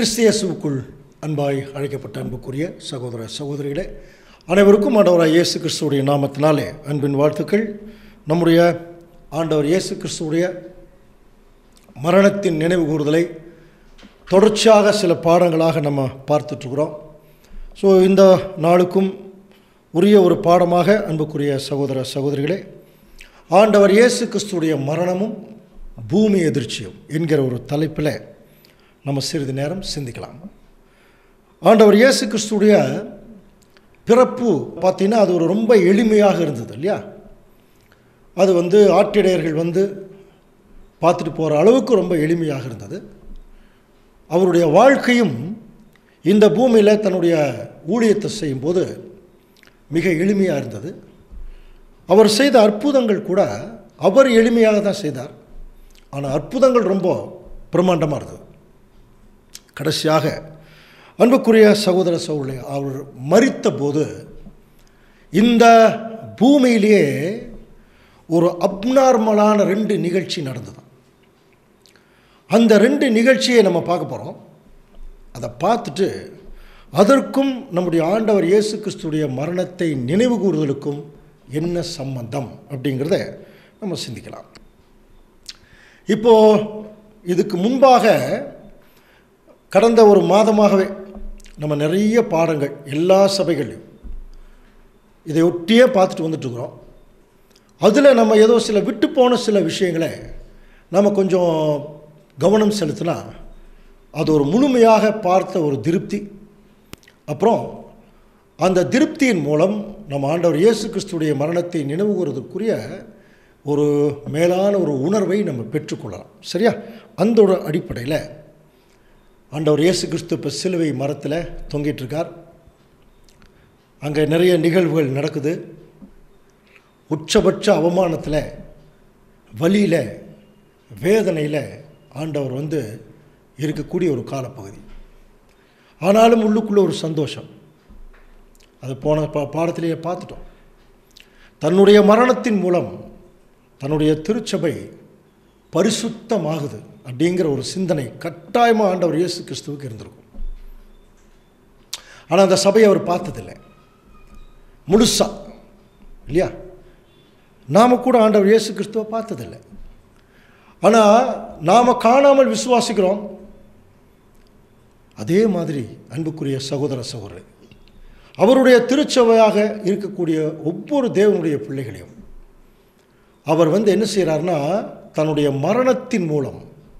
கிறிஸ்தியேசுவுக்குள் அன்பாய் அழைக்கப்பட்ட அன்புக்குரிய சகோதர சகோதரிகளே அனைவருக்கும் ஆண்டவராக இயேசு கிறிஸ்துவுடைய நாமத்தினாலே அன்பின் வாழ்த்துக்கள் நம்முடைய ஆண்டவர் இயேசு கிறிஸ்துவுடைய மரணத்தின் நினைவு கூறுதலை தொடர்ச்சியாக சில பாடங்களாக நம்ம பார்த்துட்ருக்குறோம் ஸோ இந்த நாளுக்கும் உரிய ஒரு பாடமாக அன்புக்குரிய சகோதர சகோதரிகளே ஆண்டவர் இயேசு கிறிஸ்துவுடைய மரணமும் பூமி எதிர்ச்சியும் என்கிற ஒரு தலைப்பில் நம்ம சிறிது நேரம் சிந்திக்கலாம் ஆண்டவர் இயேசு கிறிஸ்துடைய பிறப்பு பார்த்தீங்கன்னா அது ஒரு ரொம்ப எளிமையாக இருந்தது இல்லையா அது வந்து ஆட்டிடையர்கள் வந்து பார்த்துட்டு போகிற அளவுக்கு ரொம்ப எளிமையாக இருந்தது அவருடைய வாழ்க்கையும் இந்த பூமியில் தன்னுடைய ஊழியத்தை செய்யும்போது மிக எளிமையாக இருந்தது அவர் செய்த அற்புதங்கள் கூட அவர் எளிமையாக தான் செய்தார் ஆனால் அற்புதங்கள் ரொம்ப பிரம்மாண்டமாக இருந்தது கடைசியாக அன்புக்குரிய சகோதர சகோதரி அவர் மறித்த போது இந்த பூமியிலேயே ஒரு அப்நார்மலான ரெண்டு நிகழ்ச்சி நடந்தது அந்த ரெண்டு நிகழ்ச்சியை நம்ம பார்க்க போகிறோம் அதை பார்த்துட்டு அதற்கும் நம்முடைய ஆண்டவர் இயேசு கிறிஸ்துடைய மரணத்தை நினைவு கூறுதலுக்கும் என்ன சம்பந்தம் அப்படிங்கிறத நம்ம சிந்திக்கலாம் இப்போது இதுக்கு முன்பாக கடந்த ஒரு மாதமாகவே நம்ம நிறைய பாடங்கள் எல்லா சபைகள்லையும் இதை ஒட்டியே பார்த்துட்டு வந்துட்டுருக்குறோம் அதில் நம்ம ஏதோ சில விட்டு போன சில விஷயங்களை நம்ம கொஞ்சம் கவனம் செலுத்தினா அது ஒரு முழுமையாக பார்த்த ஒரு திருப்தி அப்புறம் அந்த திருப்தியின் மூலம் நம்ம ஆண்டவர் இயேசு கிறிஸ்துடைய மரணத்தை நினைவு கூறுவதற்குரிய ஒரு மேலான ஒரு உணர்வை நம்ம பெற்றுக்கொள்ளலாம் சரியா அந்த ஒரு அடிப்படையில் ஆண்டவர் இயேசு கிறிஸ்து இப்போ சிலுவை மரத்தில் தொங்கிட்டுருக்கார் அங்கே நிறைய நிகழ்வுகள் நடக்குது உச்சபட்ச அவமானத்தில் வலியில் வேதனையில் ஆண்டவர் வந்து இருக்கக்கூடிய ஒரு காலப்பகுதி ஆனாலும் உள்ளுக்குள்ளே ஒரு சந்தோஷம் அது போன பா பாடத்திலேயே பார்த்துட்டோம் தன்னுடைய மரணத்தின் மூலம் தன்னுடைய திருச்சபை பரிசுத்தமாகுது அப்படிங்கிற ஒரு சிந்தனை கட்டாயமாக ஆண்டவர் இயேசு கிறிஸ்துவுக்கு இருந்திருக்கும் ஆனால் அந்த சபையை அவர் பார்த்ததில்லை முழுசா இல்லையா நாம் கூட ஆண்டவர் இயேசு கிறிஸ்துவை பார்த்ததில்லை ஆனால் நாம் காணாமல் விசுவாசிக்கிறோம் அதே மாதிரி அன்புக்குரிய சகோதர சகோதரர் அவருடைய திருச்சபையாக இருக்கக்கூடிய ஒவ்வொரு தேவனுடைய பிள்ளைகளையும் அவர் வந்து என்ன செய்கிறார்னா தன்னுடைய மரணத்தின் மூலம்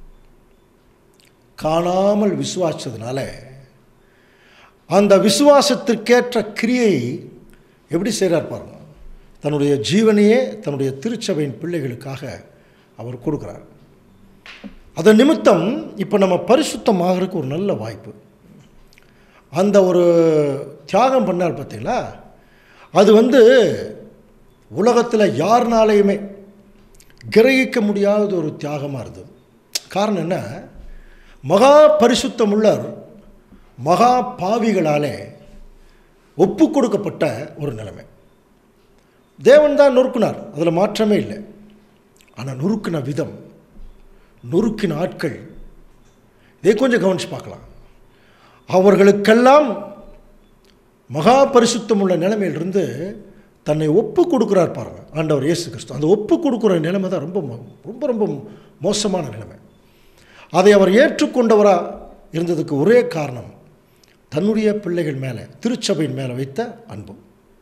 காணாமல் விசுவாசத்தினால அந்த விசுவாசத்திற்கேற்ற கிரியை எப்படி செய்கிறார் பாருங்க தன்னுடைய ஜீவனையே தன்னுடைய திருச்சபையின் பிள்ளைகளுக்காக அவர் கொடுக்குறார் அதன் நிமித்தம் இப்போ நம்ம பரிசுத்தமாகறதுக்கு ஒரு நல்ல வாய்ப்பு அந்த ஒரு தியாகம் பண்ணார் பார்த்தீங்களா அது வந்து உலகத்தில் யாருனாலையுமே கிரகிக்க முடியாத ஒரு தியாகமாக இருந்தது காரணம் என்ன மகா பரிசுத்தமுள்ளர் மகா பாவிகளாலே ஒப்பு கொடுக்கப்பட்ட ஒரு நிலைமை தேவன் தான் நொறுக்குனார் அதில் மாற்றமே இல்லை ஆனால் நொறுக்கின விதம் நொறுக்கின ஆட்கள் இதை கொஞ்சம் கவனித்து பார்க்கலாம் அவர்களுக்கெல்லாம் மகா பரிசுத்தமுள்ள நிலைமையிலிருந்து தன்னை ஒப்பு கொடுக்குறார் பாருங்க ஆண்டவர் இயேசு கிறிஸ்து அந்த ஒப்பு கொடுக்குற நிலைமை தான் ரொம்ப ரொம்ப ரொம்ப மோசமான நிலைமை அதை அவர் ஏற்றுக்கொண்டவராக இருந்ததுக்கு ஒரே காரணம் தன்னுடைய பிள்ளைகள் மேலே திருச்சபையின் மேலே வைத்த அன்பு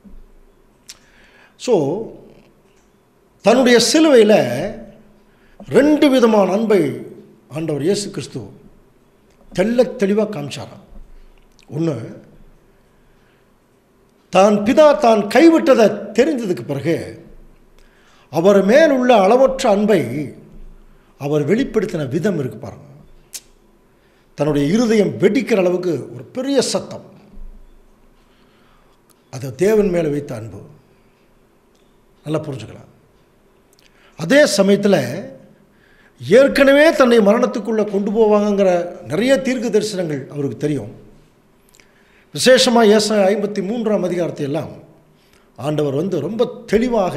ஸோ தன்னுடைய சிலுவையில் ரெண்டு விதமான அன்பை ஆண்டவர் இயேசு கிறிஸ்து தெல்ல தெளிவாக காமிச்சாராம் ஒன்று தான் பிதா தான் கைவிட்டதை தெரிந்ததுக்கு பிறகு அவர் மேல் உள்ள அளவற்ற அன்பை அவர் வெளிப்படுத்தின விதம் இருக்கு பாருங்க தன்னுடைய இருதயம் வெடிக்கிற அளவுக்கு ஒரு பெரிய சத்தம் அது தேவன் மேலே வைத்த அன்பு நல்லா புரிஞ்சுக்கலாம் அதே சமயத்தில் ஏற்கனவே தன்னை மரணத்துக்குள்ளே கொண்டு போவாங்கங்கிற நிறைய தீர்க்க தரிசனங்கள் அவருக்கு தெரியும் விசேஷமாக ஏச ஐம்பத்தி மூன்றாம் அதிகாரத்தை எல்லாம் ஆண்டவர் வந்து ரொம்ப தெளிவாக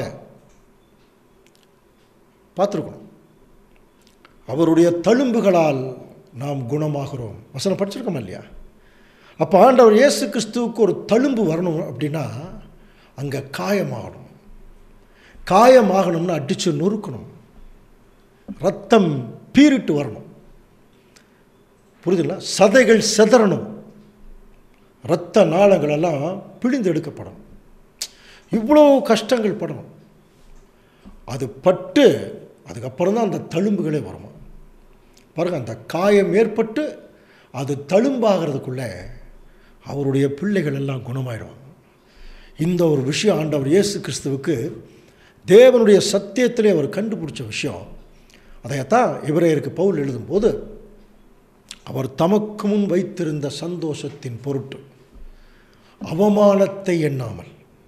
பார்த்துருக்கணும் அவருடைய தழும்புகளால் நாம் குணமாகிறோம் வசனம் படிச்சிருக்கோமா இல்லையா அப்போ ஆண்டவர் இயேசு கிறிஸ்துவுக்கு ஒரு தழும்பு வரணும் அப்படின்னா அங்கே காயமாகணும் காயமாகணும்னா அடித்து நொறுக்கணும் ரத்தம் பீறிட்டு வரணும் புரியுதுங்களா சதைகள் செதறணும் இரத்த நாளங்கள் எல்லாம் பிழிந்து எடுக்கப்படும் இவ்வளோ கஷ்டங்கள் படணும் அது பட்டு அதுக்கப்புறம் தான் அந்த தழும்புகளே வருமா பாருங்க அந்த காயம் ஏற்பட்டு அது தழும்பாகிறதுக்குள்ளே அவருடைய பிள்ளைகள் எல்லாம் குணமாயிடுவாங்க இந்த ஒரு விஷயம் ஆண்டவர் இயேசு கிறிஸ்துவுக்கு தேவனுடைய சத்தியத்திலே அவர் கண்டுபிடிச்ச விஷயம் அதைத்தான் இவரையருக்கு பவுல் எழுதும்போது அவர் தமக்கு முன் வைத்திருந்த சந்தோஷத்தின் பொருட்டு அவமானத்தை எண்ணாமல்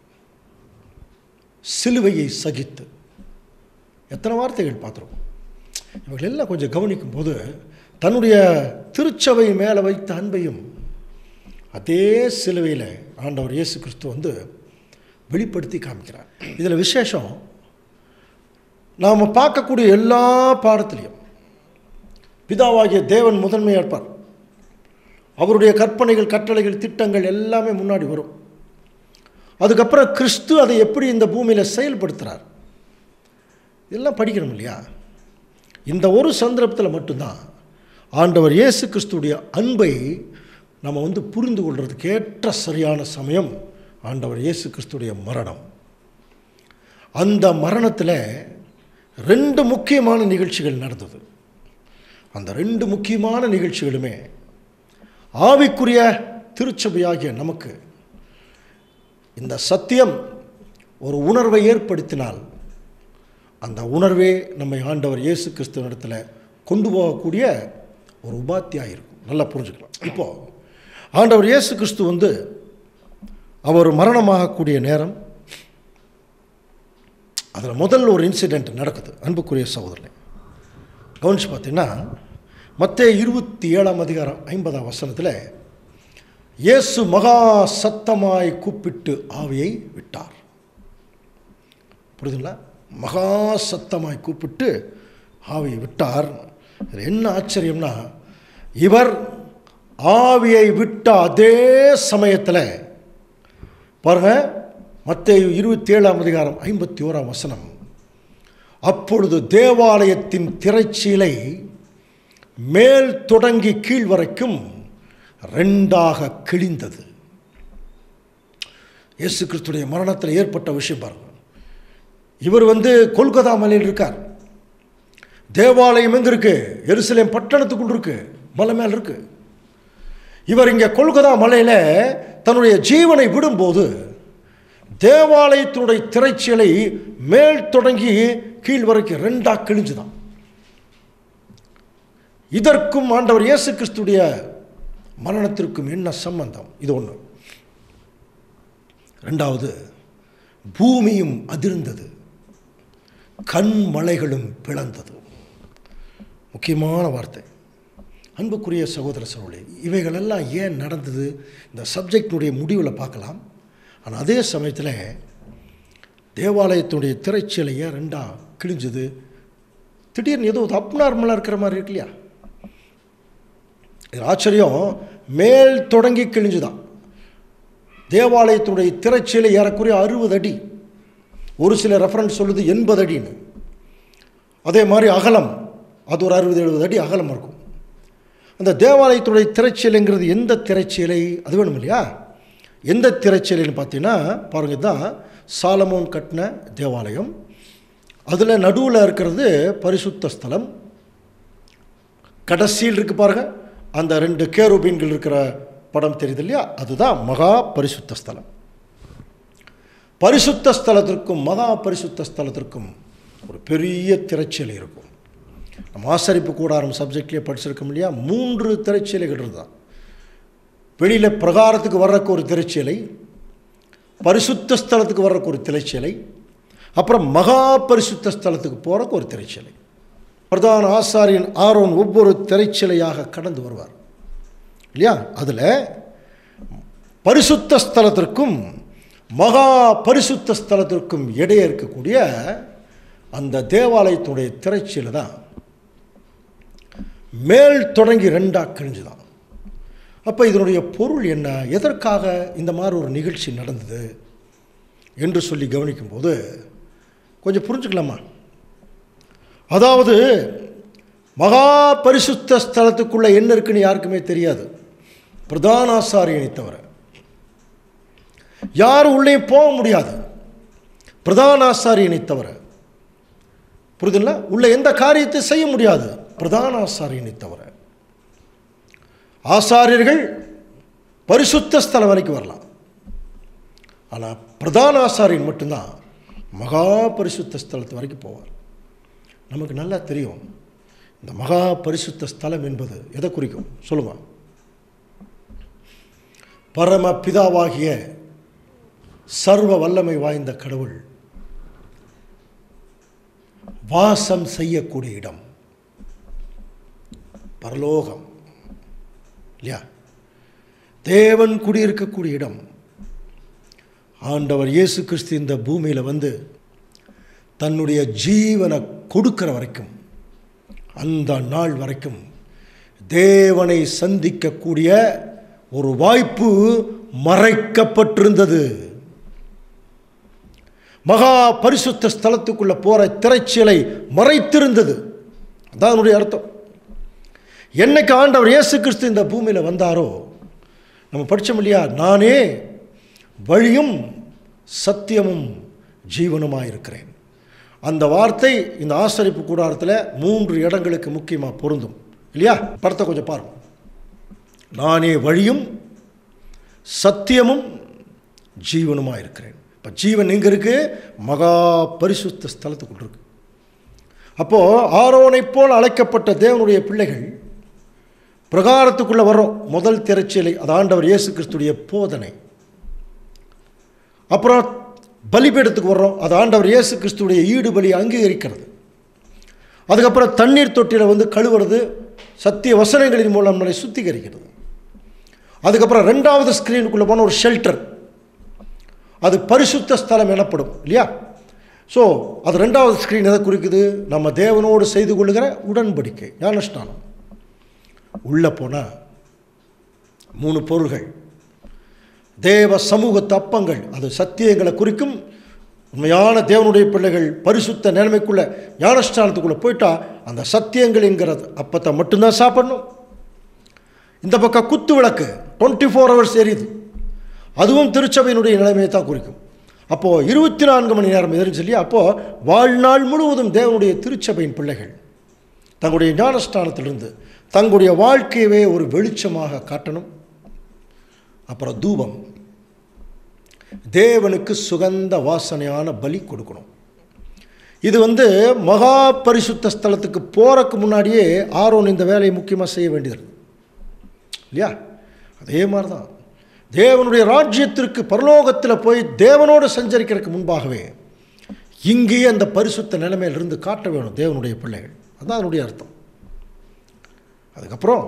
சிலுவையை சகித்து எத்தனை வார்த்தைகள் பார்த்துருக்கோம் இவர்கள் எல்லாம் கொஞ்சம் கவனிக்கும் போது தன்னுடைய திருச்சபை மேலே வைத்த அன்பையும் அதே சிலுவையில் ஆண்டவர் இயேசு கிறிஸ்து வந்து வெளிப்படுத்தி காமிக்கிறார் இதில் விசேஷம் நாம் பார்க்கக்கூடிய எல்லா பாடத்திலையும் பிதாவாகிய தேவன் முதன்மையாக இருப்பார் அவருடைய கற்பனைகள் கட்டளைகள் திட்டங்கள் எல்லாமே முன்னாடி வரும் அதுக்கப்புறம் கிறிஸ்து அதை எப்படி இந்த பூமியில் செயல்படுத்துகிறார் இதெல்லாம் படிக்கணும் இல்லையா இந்த ஒரு சந்தர்ப்பத்தில் மட்டும்தான் ஆண்டவர் இயேசு கிறிஸ்துடைய அன்பை நம்ம வந்து புரிந்து கொள்றதுக்கு ஏற்ற சரியான சமயம் ஆண்டவர் இயேசு கிறிஸ்துடைய மரணம் அந்த மரணத்தில் ரெண்டு முக்கியமான நிகழ்ச்சிகள் நடந்தது அந்த ரெண்டு முக்கியமான நிகழ்ச்சிகளுமே ஆவிக்குரிய திருச்சபையாகிய நமக்கு இந்த சத்தியம் ஒரு உணர்வை ஏற்படுத்தினால் அந்த உணர்வே நம்மை ஆண்டவர் இயேசு கிறிஸ்துவனிடத்தில் கொண்டு போகக்கூடிய ஒரு உபாத்தியாக இருக்கும் நல்லா புரிஞ்சுக்கலாம் இப்போது ஆண்டவர் இயேசு கிறிஸ்து வந்து அவர் மரணமாகக்கூடிய நேரம் அதில் முதல் ஒரு இன்சிடெண்ட் நடக்குது அன்புக்குரிய சகோதரனே கவனிச்சு பார்த்தீங்கன்னா மற்ற இருபத்தி ஏழாம் அதிகாரம் ஐம்பதாம் வசனத்தில் இயேசு மகா சத்தமாய் கூப்பிட்டு ஆவியை விட்டார் புரியுதுங்களா மகா சத்தமாய் கூப்பிட்டு ஆவியை விட்டார் இதில் என்ன ஆச்சரியம்னா இவர் ஆவியை விட்ட அதே சமயத்தில் பாருங்க மற்ற இருபத்தி ஏழாம் அதிகாரம் ஐம்பத்தி ஓராம் வசனம் அப்பொழுது தேவாலயத்தின் திரைச்சீலை மேல் தொடங்கி கீழ் வரைக்கும் ரெண்டாக கிழிந்தது இயேசு கிறிஸ்துடைய மரணத்தில் ஏற்பட்ட விஷயம் பாருங்க இவர் வந்து கொல்கத்தா மலையில் இருக்கார் தேவாலயம் எங்கே இருக்கு எருசலேம் பட்டணத்துக்குள் இருக்கு மலை மேல் இருக்கு இவர் இங்கே கொல்கத்தா மலையில் தன்னுடைய ஜீவனை விடும்போது தேவாலயத்தினுடைய திரைச்சீலை மேல் தொடங்கி கீழ் வரைக்கும் ரெண்டாக கிழிஞ்சுதான் இதற்கும் ஆண்டவர் இயேசு கிறிஸ்துடைய மரணத்திற்கும் என்ன சம்பந்தம் இது ஒன்று ரெண்டாவது பூமியும் அதிர்ந்தது கண்மலைகளும் பிளந்தது முக்கியமான வார்த்தை அன்புக்குரிய சகோதர சகோதரி இவைகளெல்லாம் ஏன் நடந்தது இந்த சப்ஜெக்டினுடைய முடிவில் பார்க்கலாம் ஆனால் அதே சமயத்தில் தேவாலயத்துடைய திரைச்சீலை ஏன் ரெண்டாக கிழிஞ்சுது திடீர்னு ஏதோ ஒரு அப்நார்மலாக இருக்கிற மாதிரி இருக்கு இல்லையா இது ஆச்சரியம் மேல் தொடங்கி கிழிஞ்சுதான் தேவாலயத்துடைய திரைச்சீலை ஏறக்குறைய அறுபது அடி ஒரு சில ரெஃபரன்ஸ் சொல்லுது எண்பது அடின்னு அதே மாதிரி அகலம் அது ஒரு அறுபது எழுபது அடி அகலம் இருக்கும் அந்த தேவாலயத்துடைய திரைச்சீலைங்கிறது எந்த திரைச்சீலை அது வேணும் இல்லையா எந்த திரைச்சீலைன்னு பார்த்தீங்கன்னா பாருங்கள் தான் சாலமோன் கட்டின தேவாலயம் அதில் நடுவில் இருக்கிறது பரிசுத்த ஸ்தலம் கடைசியில் இருக்கு பாருங்க அந்த ரெண்டு கேருபீன்கள் இருக்கிற படம் தெரியுது இல்லையா அதுதான் மகா பரிசுத்த ஸ்தலம் பரிசுத்த ஸ்தலத்திற்கும் மகா பரிசுத்த ஸ்தலத்திற்கும் ஒரு பெரிய திரைச்சீலை இருக்கும் நம்ம ஆசரிப்பு கூடாரம் சப்ஜெக்ட்லேயே படிச்சிருக்கோம் இல்லையா மூன்று திரைச்சீலைகள் இருந்தான் வெளியில் பிரகாரத்துக்கு வர்றக்கு ஒரு திரைச்சீலை பரிசுத்த ஸ்தலத்துக்கு வர்றக்கு ஒரு திரைச்சீலை அப்புறம் மகா பரிசுத்த ஸ்தலத்துக்கு போகிறக்கு ஒரு திரைச்சீலை பிரதான ஆசாரியன் ஆரோன் ஒவ்வொரு திரைச்சிலையாக கடந்து வருவார் இல்லையா அதில் பரிசுத்த ஸ்தலத்திற்கும் மகா பரிசுத்த ஸ்தலத்திற்கும் இடையே இருக்கக்கூடிய அந்த தேவாலயத்துடைய திரைச்சிலை தான் மேல் தொடங்கி ரெண்டாக கிழிஞ்சுதான் அப்போ இதனுடைய பொருள் என்ன எதற்காக இந்த மாதிரி ஒரு நிகழ்ச்சி நடந்தது என்று சொல்லி கவனிக்கும்போது கொஞ்சம் புரிஞ்சுக்கலாமா அதாவது மகா பரிசுத்த ஸ்தலத்துக்குள்ளே என்ன இருக்குன்னு யாருக்குமே தெரியாது பிரதான ஆசாரியனை தவிர யாரும் உள்ளே போக முடியாது பிரதான ஆசாரியனை தவிர புரியுதுல்ல உள்ள எந்த காரியத்தை செய்ய முடியாது பிரதான ஆசாரியனை தவிர ஆசாரியர்கள் பரிசுத்த ஸ்தலம் வரைக்கும் வரலாம் ஆனால் பிரதான ஆசாரியன் மட்டும்தான் மகா பரிசுத்த ஸ்தலத்து வரைக்கும் போவார் நமக்கு நல்லா தெரியும் இந்த மகா பரிசுத்த ஸ்தலம் என்பது எதை குறிக்கும் சொல்லுங்க பரம பிதாவாகிய சர்வ வல்லமை வாய்ந்த கடவுள் வாசம் செய்யக்கூடிய இடம் பரலோகம் இல்லையா தேவன் குடியிருக்கக்கூடிய இடம் ஆண்டவர் இயேசு கிறிஸ்து இந்த பூமியில் வந்து தன்னுடைய ஜீவனை கொடுக்கிற வரைக்கும் அந்த நாள் வரைக்கும் தேவனை சந்திக்கக்கூடிய ஒரு வாய்ப்பு மறைக்கப்பட்டிருந்தது மகா பரிசுத்த ஸ்தலத்துக்குள்ள போற திரைச்சீலை மறைத்திருந்தது அதான் அதனுடைய அர்த்தம் என்னைக்கு ஆண்டவர் இயேசு கிறிஸ்து இந்த பூமியில் வந்தாரோ நம்ம படித்தோம் இல்லையா நானே வழியும் சத்தியமும் ஜீவனுமாக இருக்கிறேன் அந்த வார்த்தை இந்த ஆசரிப்பு கூடாரத்தில் மூன்று இடங்களுக்கு முக்கியமாக பொருந்தும் இல்லையா படத்தை கொஞ்சம் பாருங்க நானே வழியும் சத்தியமும் ஜீவனுமாக இருக்கிறேன் இப்போ ஜீவன் எங்கே இருக்குது மகா பரிசுத்த ஸ்தலத்துக்குள் இருக்கு அப்போது ஆரோனைப் போல் அழைக்கப்பட்ட தேவனுடைய பிள்ளைகள் பிரகாரத்துக்குள்ளே வர்றோம் முதல் திரைச்சீலை அது ஆண்டவர் இயேசு கிறிஸ்துடைய போதனை அப்புறம் பலிபீடத்துக்கு வர்றோம் அது ஆண்டவர் இயேசு கிறிஸ்துடைய ஈடுபலி அங்கீகரிக்கிறது அதுக்கப்புறம் தண்ணீர் தொட்டியில் வந்து கழுவுறது சத்திய வசனங்களின் மூலம் நம்மளை சுத்திகரிக்கிறது அதுக்கப்புறம் ரெண்டாவது ஸ்க்ரீனுக்குள்ளே போன ஒரு ஷெல்டர் அது பரிசுத்த ஸ்தலம் எனப்படும் இல்லையா ஸோ அது ரெண்டாவது ஸ்க்ரீன் எதை குறிக்குது நம்ம தேவனோடு செய்து கொள்ளுகிற உடன்படிக்கை ஞானஸ்தானம் உள்ளே போனால் மூணு பொருள்கள் தேவ சமூக தப்பங்கள் அது சத்தியங்களை குறிக்கும் உண்மையான தேவனுடைய பிள்ளைகள் பரிசுத்த நிலைமைக்குள்ள ஞானஸ்தானத்துக்குள்ளே போயிட்டா அந்த சத்தியங்கள் என்கிறது அப்பத்தை மட்டும்தான் சாப்பிடணும் இந்த பக்கம் குத்து விளக்கு டுவெண்ட்டி ஃபோர் ஹவர்ஸ் எரியுது அதுவும் திருச்சபையினுடைய நிலைமையை தான் குறிக்கும் அப்போது இருபத்தி நான்கு மணி நேரம் எதிர்னு சொல்லி அப்போது வாழ்நாள் முழுவதும் தேவனுடைய திருச்சபையின் பிள்ளைகள் தங்களுடைய ஞானஸ்தானத்திலிருந்து தங்களுடைய வாழ்க்கையவே ஒரு வெளிச்சமாக காட்டணும் அப்புறம் தூபம் தேவனுக்கு சுகந்த வாசனையான பலி கொடுக்கணும் இது வந்து மகா பரிசுத்த ஸ்தலத்துக்கு போகிறக்கு முன்னாடியே ஆரோன் இந்த வேலையை முக்கியமாக செய்ய வேண்டியது இல்லையா அதே மாதிரி தான் தேவனுடைய ராஜ்யத்திற்கு பரலோகத்தில் போய் தேவனோடு சஞ்சரிக்கிறதுக்கு முன்பாகவே இங்கேயே அந்த பரிசுத்த நிலைமையிலிருந்து காட்ட வேணும் தேவனுடைய பிள்ளைகள் அதுதான் அதனுடைய அர்த்தம் அதுக்கப்புறம்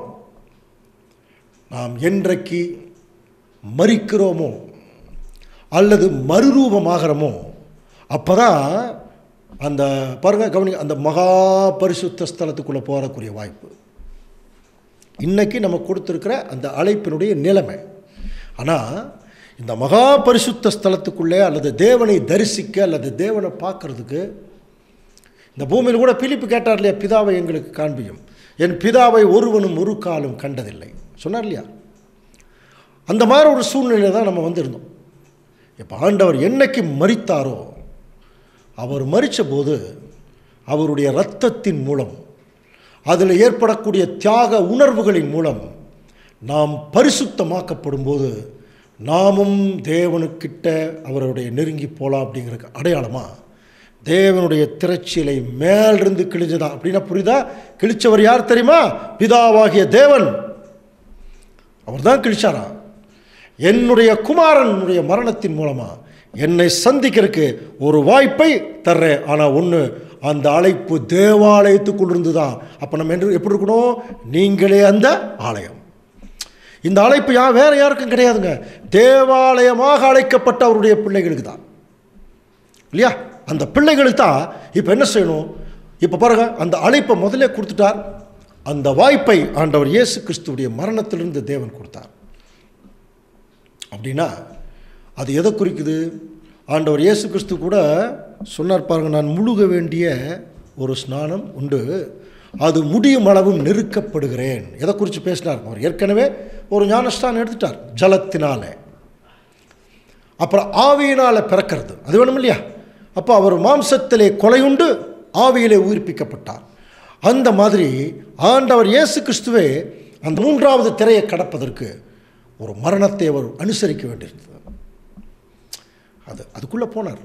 நாம் என்றைக்கு மறிக்கிறோமோ அல்லது மறுரூபமாகிறோமோ அப்போ தான் அந்த பாருங்கள் கவனி அந்த மகா பரிசுத்த ஸ்தலத்துக்குள்ளே போகக்கூடிய வாய்ப்பு இன்றைக்கி நம்ம கொடுத்துருக்கிற அந்த அழைப்பினுடைய நிலைமை ஆனால் இந்த மகா பரிசுத்த ஸ்தலத்துக்குள்ளே அல்லது தேவனை தரிசிக்க அல்லது தேவனை பார்க்குறதுக்கு இந்த பூமியில் கூட பிலிப்பு கேட்டார் இல்லையா பிதாவை எங்களுக்கு காண்பியும் என் பிதாவை ஒருவனும் ஒரு காலும் கண்டதில்லை சொன்னார் இல்லையா அந்த மாதிரி ஒரு சூழ்நிலை தான் நம்ம வந்திருந்தோம் இப்போ ஆண்டவர் என்னைக்கு மறித்தாரோ அவர் மறித்த போது அவருடைய இரத்தத்தின் மூலம் அதில் ஏற்படக்கூடிய தியாக உணர்வுகளின் மூலம் நாம் பரிசுத்தமாக்கப்படும் போது நாமும் தேவனுக்கிட்ட அவருடைய நெருங்கி போகலாம் அப்படிங்கிற அடையாளமாக தேவனுடைய திரைச்சீலை மேலிருந்து கிழிஞ்சதா அப்படின்னா புரியுதா கிழிச்சவர் யார் தெரியுமா பிதாவாகிய தேவன் அவர் தான் கிழிச்சாரா என்னுடைய குமாரனுடைய மரணத்தின் மூலமாக என்னை சந்திக்கிறதுக்கு ஒரு வாய்ப்பை தர்றேன் ஆனால் ஒன்று அந்த அழைப்பு தேவாலயத்துக்குள் இருந்து தான் அப்போ நம்ம என்று எப்படி இருக்கணும் நீங்களே அந்த ஆலயம் இந்த அழைப்பு யா வேற யாருக்கும் கிடையாதுங்க தேவாலயமாக அழைக்கப்பட்ட அவருடைய பிள்ளைகளுக்கு தான் இல்லையா அந்த பிள்ளைகளுக்கு தான் இப்போ என்ன செய்யணும் இப்போ பாருங்க அந்த அழைப்பை முதல்ல கொடுத்துட்டார் அந்த வாய்ப்பை ஆண்டவர் இயேசு கிறிஸ்துவுடைய மரணத்திலிருந்து தேவன் கொடுத்தார் அப்படின்னா அது எதை குறிக்குது ஆண்டவர் இயேசு கிறிஸ்து கூட சொன்னார் பாருங்க நான் முழுக வேண்டிய ஒரு ஸ்நானம் உண்டு அது முடியும் அளவும் நெருக்கப்படுகிறேன் எதை குறித்து பேசினார் அவர் ஏற்கனவே ஒரு ஞானஸ்தானம் எடுத்துட்டார் ஜலத்தினாலே அப்புறம் ஆவியினால் பிறக்கிறது அது வேணும் இல்லையா அப்போ அவர் மாம்சத்திலே கொலையுண்டு ஆவியிலே உயிர்ப்பிக்கப்பட்டார் அந்த மாதிரி ஆண்டவர் இயேசு கிறிஸ்துவே அந்த மூன்றாவது திரையை கடப்பதற்கு ஒரு மரணத்தை அவர் அனுசரிக்க வேண்டியிருந்தது அது அதுக்குள்ளே போனார்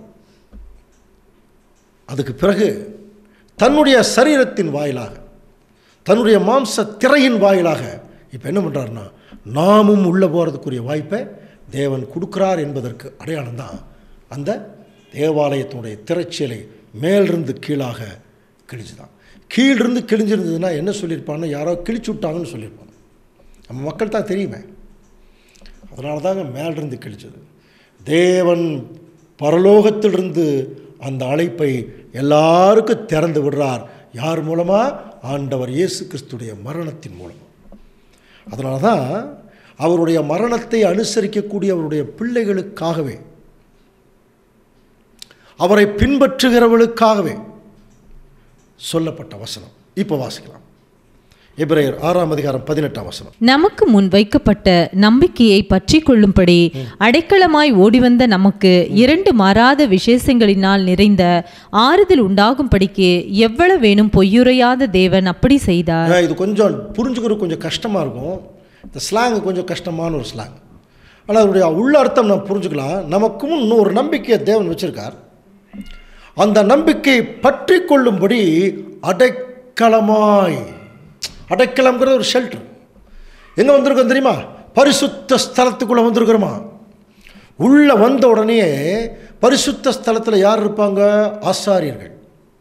அதுக்கு பிறகு தன்னுடைய சரீரத்தின் வாயிலாக தன்னுடைய மாம்ச திரையின் வாயிலாக இப்போ என்ன பண்ணுறாருன்னா நாமும் உள்ளே போகிறதுக்குரிய வாய்ப்பை தேவன் கொடுக்குறார் என்பதற்கு அடையாளம் தான் அந்த தேவாலயத்தினுடைய திரைச்சீலை மேலிருந்து கீழாக கிழிச்சுதான் கீழிருந்து கிழிஞ்சிருந்ததுன்னா என்ன சொல்லியிருப்பான்னு யாரோ கிழிச்சு விட்டாங்கன்னு சொல்லியிருப்பாங்க நம்ம மக்கள் தான் தெரியுமே அதனால தாங்க மேலிருந்து கிழிச்சது தேவன் பரலோகத்திலிருந்து அந்த அழைப்பை எல்லாருக்கும் திறந்து விடுறார் யார் மூலமாக ஆண்டவர் இயேசு கிறிஸ்துடைய மரணத்தின் மூலம் அதனால தான் அவருடைய மரணத்தை அனுசரிக்கக்கூடிய அவருடைய பிள்ளைகளுக்காகவே அவரை பின்பற்றுகிறவர்களுக்காகவே சொல்லப்பட்ட வசனம் இப்போ வாசிக்கலாம் எபிரேயர் ஆறாம் அதிகாரம் பதினெட்டாம் வசனம் நமக்கு முன் வைக்கப்பட்ட நம்பிக்கையை பற்றி கொள்ளும்படி அடைக்கலமாய் ஓடிவந்த நமக்கு இரண்டு மாறாத விசேஷங்களினால் நிறைந்த ஆறுதல் உண்டாகும்படிக்கு எவ்வளவு வேணும் பொய்யுரையாத தேவன் அப்படி செய்தார் ஆஹ் இது கொஞ்சம் புரிஞ்சுக்கிறது கொஞ்சம் கஷ்டமாக இருக்கும் இந்த ஸ்லாங் கொஞ்சம் கஷ்டமான ஒரு ஸ்லாங் ஆனால் அதனுடைய உள்ள அர்த்தம் நம்ம புரிஞ்சுக்கலாம் நமக்கு முன் இன்னும் ஒரு நம்பிக்கையை தேவன் வச்சிருக்கார் அந்த நம்பிக்கை பற்றி கொள்ளும்படி அடைக்கலமாய் அடைக்கலம்ங்கிறது ஒரு ஷெல்டர் எங்கே வந்திருக்கோம் தெரியுமா பரிசுத்த ஸ்தலத்துக்குள்ளே வந்திருக்கிறோமா உள்ளே வந்த உடனே பரிசுத்த ஸ்தலத்தில் யார் இருப்பாங்க ஆசாரியர்கள்